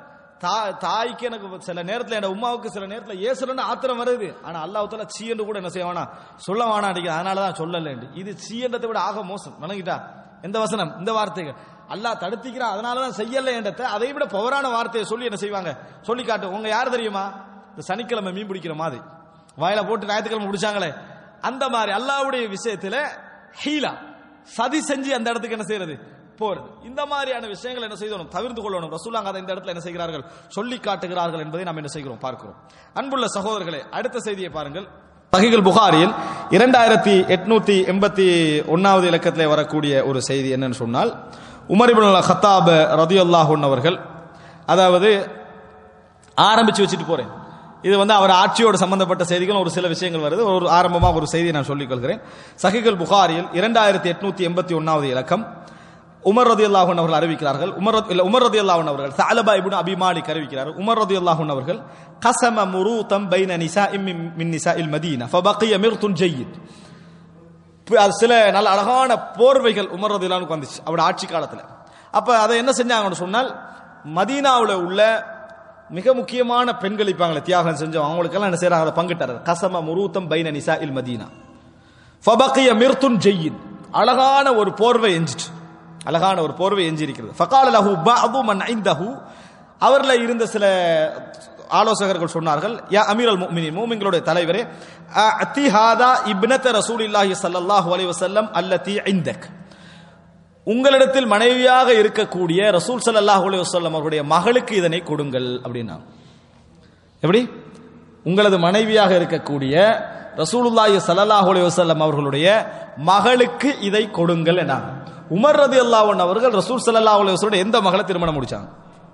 தா- தாய்க்கு எனக்கு சில நேரத்துல என் உமாவுக்கு சில நேரத்துல ஏசுறன்னு ஆத்திரம் வருது ஆனா அல்லாஹ் தால சீ என்று கூட என்ன செய்ய வேணாம் சொல்ல வேணாம் அடிக்க அதனால தான் சொல்லல இது சீ என்றதை விட ஆக மோசம் வணங்கிட்டா எந்த வசனம் இந்த வார்த்தைகள் அல்லாஹ் தடுத்திக்கிறான் அதனால தான் செய்யல என்றதை அதை விட பவரான வார்த்தையை சொல்லி என்ன செய்வாங்க சொல்லி காட்டு உங்க யார் தெரியுமா இந்த சனிக்கிழமை மீன் பிடிக்கிற மாதிரி வாயில போட்டு ஞாயிற்றுக்கிழமை முடிச்சாங்களே அந்த மாதிரி அல்லாஹ்வுடைய விஷயத்துல ஹீலா சதி செஞ்சு அந்த இடத்துக்கு என்ன செய்யறது போறது இந்த மாதிரியான விஷயங்கள் என்ன செய்யணும் தவிர்த்து கொள்ளணும் ரசூலாங்க அதை இந்த இடத்துல என்ன செய்கிறார்கள் சொல்லி காட்டுகிறார்கள் என்பதை நாம் என்ன செய்கிறோம் பார்க்கிறோம் அன்புள்ள சகோதரர்களே அடுத்த செய்தியை பாருங்கள் சஹீகுல் புகாரியில் இரண்டாயிரத்தி எட்நூத்தி எண்பத்தி ஒன்னாவது இலக்கத்திலே வரக்கூடிய ஒரு செய்தி என்னன்னு சொன்னால் உமர் இப்னு ஹத்தாப் ரதியுல்லாஹு அவர்கள் அதாவது ஆரம்பிச்சு வச்சுட்டு போறேன் இது வந்து அவர் ஆட்சியோடு சம்பந்தப்பட்ட செய்திகள் ஒரு சில விஷயங்கள் வருது ஒரு ஆரம்பமா ஒரு செய்தியை நான் சொல்லிக் கொள்கிறேன் சஹிகுல் புகாரியில் இரண்டாயிரத்தி எட்நூத்தி எண்பத்தி ஒன்னாவது இலக்கம் உமர் ரதி அல்லாஹன் அவர்கள் அறிவிக்கிறார்கள் உமர் ரதி- இல்ல உமர் ரதி அல்லாஹன் அவர்கள் தலபா இப்னு அபி மாலிக் அறிவிக்கிறார்கள் உமர் ரதி அல்லாஹன் அவர்கள் கசம முரூதம் பைன நிசா மின் நிசா இல் மதீனா ஃபபகிய மிர்துன் ஜய்யித் இப்ப அது சில நல்ல அழகான போர்வைகள் உமர் ரதிலானுக்கு வந்துச்சு அவரோட ஆட்சி காலத்துல அப்ப அதை என்ன செஞ்சாங்கன்னு சொன்னால் மதீனாவுல உள்ள மிக முக்கியமான பெண்கள் இருப்பாங்களே தியாகம் செஞ்சவங்க அவங்களுக்கெல்லாம் என்ன செய்யறாங்க அதை பங்கிட்டாரு கசம முரூத்தம் பைன நிசா இல் மதீனா ஃபபகிய மிர்துன் ஜெய்யின் அழகான ஒரு போர்வை எஞ்சிட்டு அழகான ஒரு போர்வை எஞ்சி இருக்கிறது ஃபகால லஹு பஅது மன் ஐந்தஹு அவர்ல இருந்த சில ஆலோசகர்கள் சொன்னார்கள் யா அமீரல் முஃமினீன் மூமின்களுடைய தலைவரே அத்தி ஹாதா இப்னத ரசூலில்லாஹி ஸல்லல்லாஹு அலைஹி வஸல்லம் அல்லதி இந்தக் உங்களிடத்தில் மனைவியாக இருக்கக்கூடிய ரசூல் ஸல்லல்லாஹு அலைஹி வஸல்லம் அவருடைய மகளுக்கு இதனை கொடுங்கள் அப்படின்னா எப்படி உங்களது மனைவியாக இருக்கக்கூடிய ரசூலுல்லாஹி ஸல்லல்லாஹு அலைஹி வஸல்லம் அவர்களுடைய மகளுக்கு இதை கொடுங்கள் என்றாங்க உமர் ரதியல்லாஹு அன்ஹு அவர்கள் ரசூல் ஸல்லல்லாஹு அலைஹி வஸல்லம் எந்த மகளை திருமணம் முடிச்சாங்க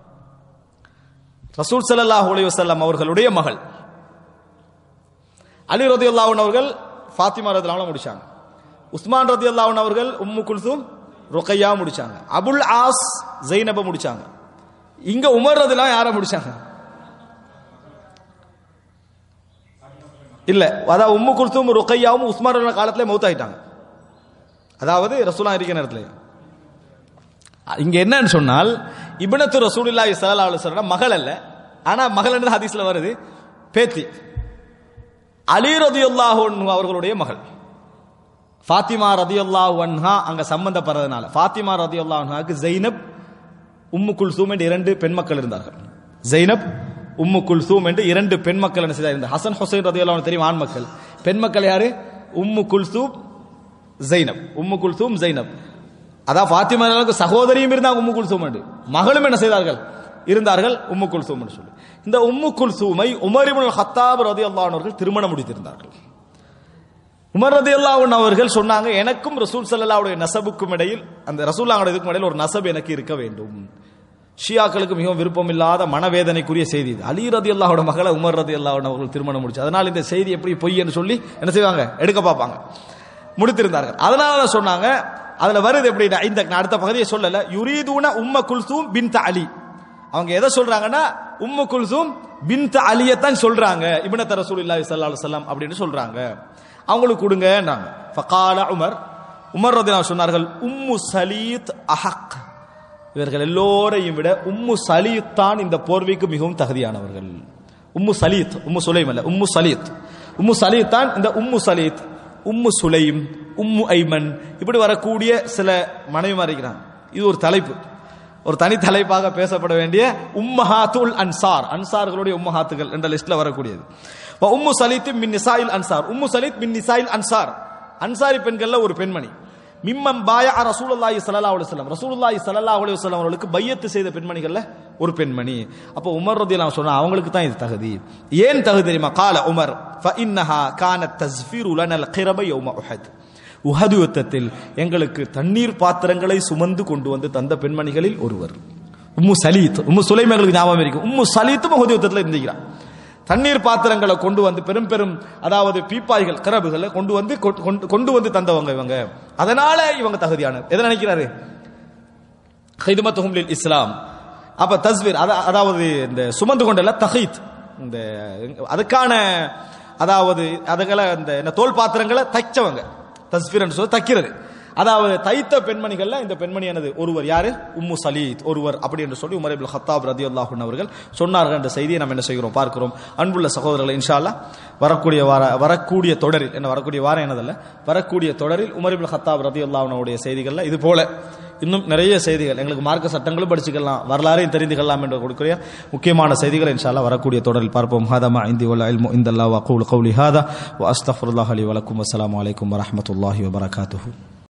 ரசூல் ஸல்லல்லாஹு அலைஹி வஸல்லம் அவர்களுடைய மகள் அலி ரதியல்லாஹு அன்ஹு அவர்கள் ஃபாத்திமா ரதியல்லாஹு அன்ஹா முடிச்சாங்க உஸ்மான் ரதியல்லாஹு அன்ஹு அவர்கள் உம்மு குல்சூம் ருக்கையா முடிச்சாங்க அபுல் ஆஸ் ஜைனப முடிச்சாங்க இங்க உமர் ரதியல்லாஹு யாரை முடிச்சாங்க இல்ல அதாவது உம்மு குல்சூம் ருக்கையாவும் உஸ்மான் ரதியல்லாஹு காலத்துல மௌத்தாயிட்டாங்க அதாவது ரசூலா இருக்கிற நேரத்துல இங்க என்னன்னு சொன்னால் இப்னத்து ரசூலுல்லாஹி ஸல்லல்லாஹு அலைஹி வஸல்லம் மகள் அல்ல ஆனா மகள் என்று ஹதீஸ்ல வருது பேத்தி அலி ரதியுல்லாஹு அன்ஹு அவர்களுடைய மகள் ஃபாத்திமா ரதியுல்லாஹு அன்ஹா அங்க சம்பந்தப்படுறதுனால ஃபாத்திமா ரதியுல்லாஹு அன்ஹாக்கு ஜைனப் உம்மு குல்சூம் என்று இரண்டு பெண் மக்கள் இருந்தார்கள் ஜைனப் உம்மு குல்சூம் என்று இரண்டு பெண் மக்கள் என்ன செய்தார் இந்த ஹசன் ஹுசைன் ரதியுல்லாஹு அன்ஹு தெரியும் ஆண் மக்கள் பெண் மக்கள் யாரு உம்மு குல்சூம் ஜைனப் உம்மு குல்சூம் ஜைனப் அதான் ஃபாத்திமா ரலியல்லாஹு சகோதரியும் இருந்தாங்க உம்மு குல்சூம் என்று மகளும் என்ன செய்தார்கள் இருந்தார்கள் உம்மு குல்சூம் என்று சொல்லி இந்த உம்மு குல்சூமை உமர் இப்னு ஹத்தாப் ரதியல்லாஹு அன்ஹு அவர்கள் திருமணம் முடித்திருந்தார்கள் உமர் ரதியல்லாஹு அன்ஹு அவர்கள் சொன்னாங்க எனக்கும் ரசூல் ஸல்லல்லாஹுடைய நசபுக்கும் இடையில் அந்த ரசூல்லாவோட இதுக்கும் இடையில் ஒரு நசப் எனக்கு இருக்க வேண்டும் ஷியாக்களுக்கு மிகவும் விருப்பம் இல்லாத மனவேதனைக்குரிய செய்தி இது அலி ரதியல்லாஹோட மகளை உமர் ரதியல்லாஹு அன்ஹு அவர்கள் திருமணம் முடிச்சு அதனால இந்த செய்தி எப்படி பொய் என்று சொல்லி என்ன செய்வாங்க எடுக்க பார்ப்பாங்க முடித்திருந்தார்கள் அதனால தான் சொன்னாங்க அதுல வருது எப்படின்னா இந்த நான் அடுத்த பகுதியை சொல்லல யுரீதுன உம்ம குல்சூம் பின் அலி அவங்க எதை சொல்றாங்கன்னா உம்மு குல்சூம் பின் அலியத்தான் சொல்றாங்க இப்னத் ரசூலுல்லாஹி ஸல்லல்லாஹு அலைஹி வஸல்லம் அப்படின்னு சொல்றாங்க அவங்களுக்கு கொடுங்கன்றாங்க ஃபகால உமர் உமர் ரதியல்லாஹு சொன்னார்கள் உம்மு சலீத் அஹக் இவர்கள் எல்லோரையும் விட உம்மு சலீத் தான் இந்த போர்வைக்கு மிகவும் தகுதியானவர்கள் உம்மு சலீத் உம்மு சுலைம் அல்ல உம்மு சலீத் உம்மு சலீத் தான் இந்த உம்மு சலீத் உம்மு சுலைம் உம்மு ஐமன் இப்படி வரக்கூடிய சில மனைவிமார் இருக்கிறாங்க இது ஒரு தலைப்பு ஒரு தனி தலைப்பாக பேசப்பட வேண்டிய உம்மஹாத்துல் அன்சார் அன்சார்களுடைய உம்மஹாத்துகள் என்ற லிஸ்ட்ல வரக்கூடியது வ உம்மு சலீத் மின் நிசாயில் அன்சார் உம்மு சலீத் மின் நிசாயில் அன்சார் அன்சாரி பெண்கள்ல ஒரு பெண்மணி மிம்மம் பாயா ரசூலுல்லாஹி ஸல்லல்லாஹு அலைஹி வஸல்லம் ரசூலுல்லாஹி ஸல்லல்லாஹு அலைஹி வஸல்லம் அவர்களுக்கு பையத்து செய்த பெண்மணிகள்ல ஒரு பெண்மணி அப்போ உமர் ரதியல்லாஹு சொன்னா அவங்களுக்கு தான் இது தகுதி ஏன் தகுதி தெரியுமா கால உமர் ஃபஇன்னஹா கானத் தஸ்ஃபீரு லனல் கிரப யௌம உஹத் உஹது யுத்தத்தில் எங்களுக்கு தண்ணீர் பாத்திரங்களை சுமந்து கொண்டு வந்து தந்த பெண்மணிகளில் ஒருவர் உம்மு சலீத் உம்மு சுலைம் எங்களுக்கு ஞாபகம் இருக்கு உம்மு சலீத்தும் உஹது யுத்தத்தில் இருந்திருக்கிறார் தண்ணீர் பாத்திரங்களை கொண்டு வந்து பெரும் பெரும் அதாவது பீப்பாய்கள் கிரபுகளை கொண்டு வந்து கொண்டு- கொண்டு- கொண்டு வந்து தந்தவங்க இவங்க அதனால இவங்க தகுதியான எதை நினைக்கிறாரு ஹிதுமத்துஹும் லில் இஸ்லாம் அப்ப தஸ்வீர் அத- அதாவது இந்த சுமந்து கொண்டல தஹீத் இந்த அதுக்கான அதாவது அதுகளை இந்த என்ன தோல் பாத்திரங்களை தைச்சவங்க தஸ்வீர் சொல்லி தைக்கிறது அதாவது தைத்த பெண்மணிகள்ல இந்த பெண்மணி எனது ஒருவர் யாரு உம்மு சலீத் ஒருவர் அப்படி என்று சொல்லி உமர் இப்னு ஹத்தாப் ரதியுல்லாஹு அவர்கள் சொன்னார்கள் என்ற செய்தியை நாம் என்ன செய்கிறோம் பார்க்கிறோம் அன்புள்ள சகோதரர்களை இன்ஷா அல்லாஹ் வரக்கூடிய வார வரக்கூடிய தொடரில் என்ன வரக்கூடிய வாரம் என்னதல்ல வரக்கூடிய தொடரில் உமர் இப்னு ஹத்தாப் ரதியுல்லாஹுடைய செய்திகள்ல இது போல இன்னும் நிறைய செய்திகள் எங்களுக்கு மார்க்க சட்டங்களும் படிச்சுக்கலாம் வரலாறையும் தெரிந்து கொள்ளலாம் என்று கொடுக்கிற முக்கியமான செய்திகள் இன்ஷால்லா வரக்கூடிய தொடரில் பார்ப்போம் ஹாதமா இந்தி வல் இல்மு இந்தல்லா வகூல் கௌலி ஹாதா வ அஸ்தஃபுல்லாஹ் அலி வலக்கும் அஸ்ஸலாமு அலைக்கும் வரஹ்மத்துல்லாஹி வபரகாத்துஹு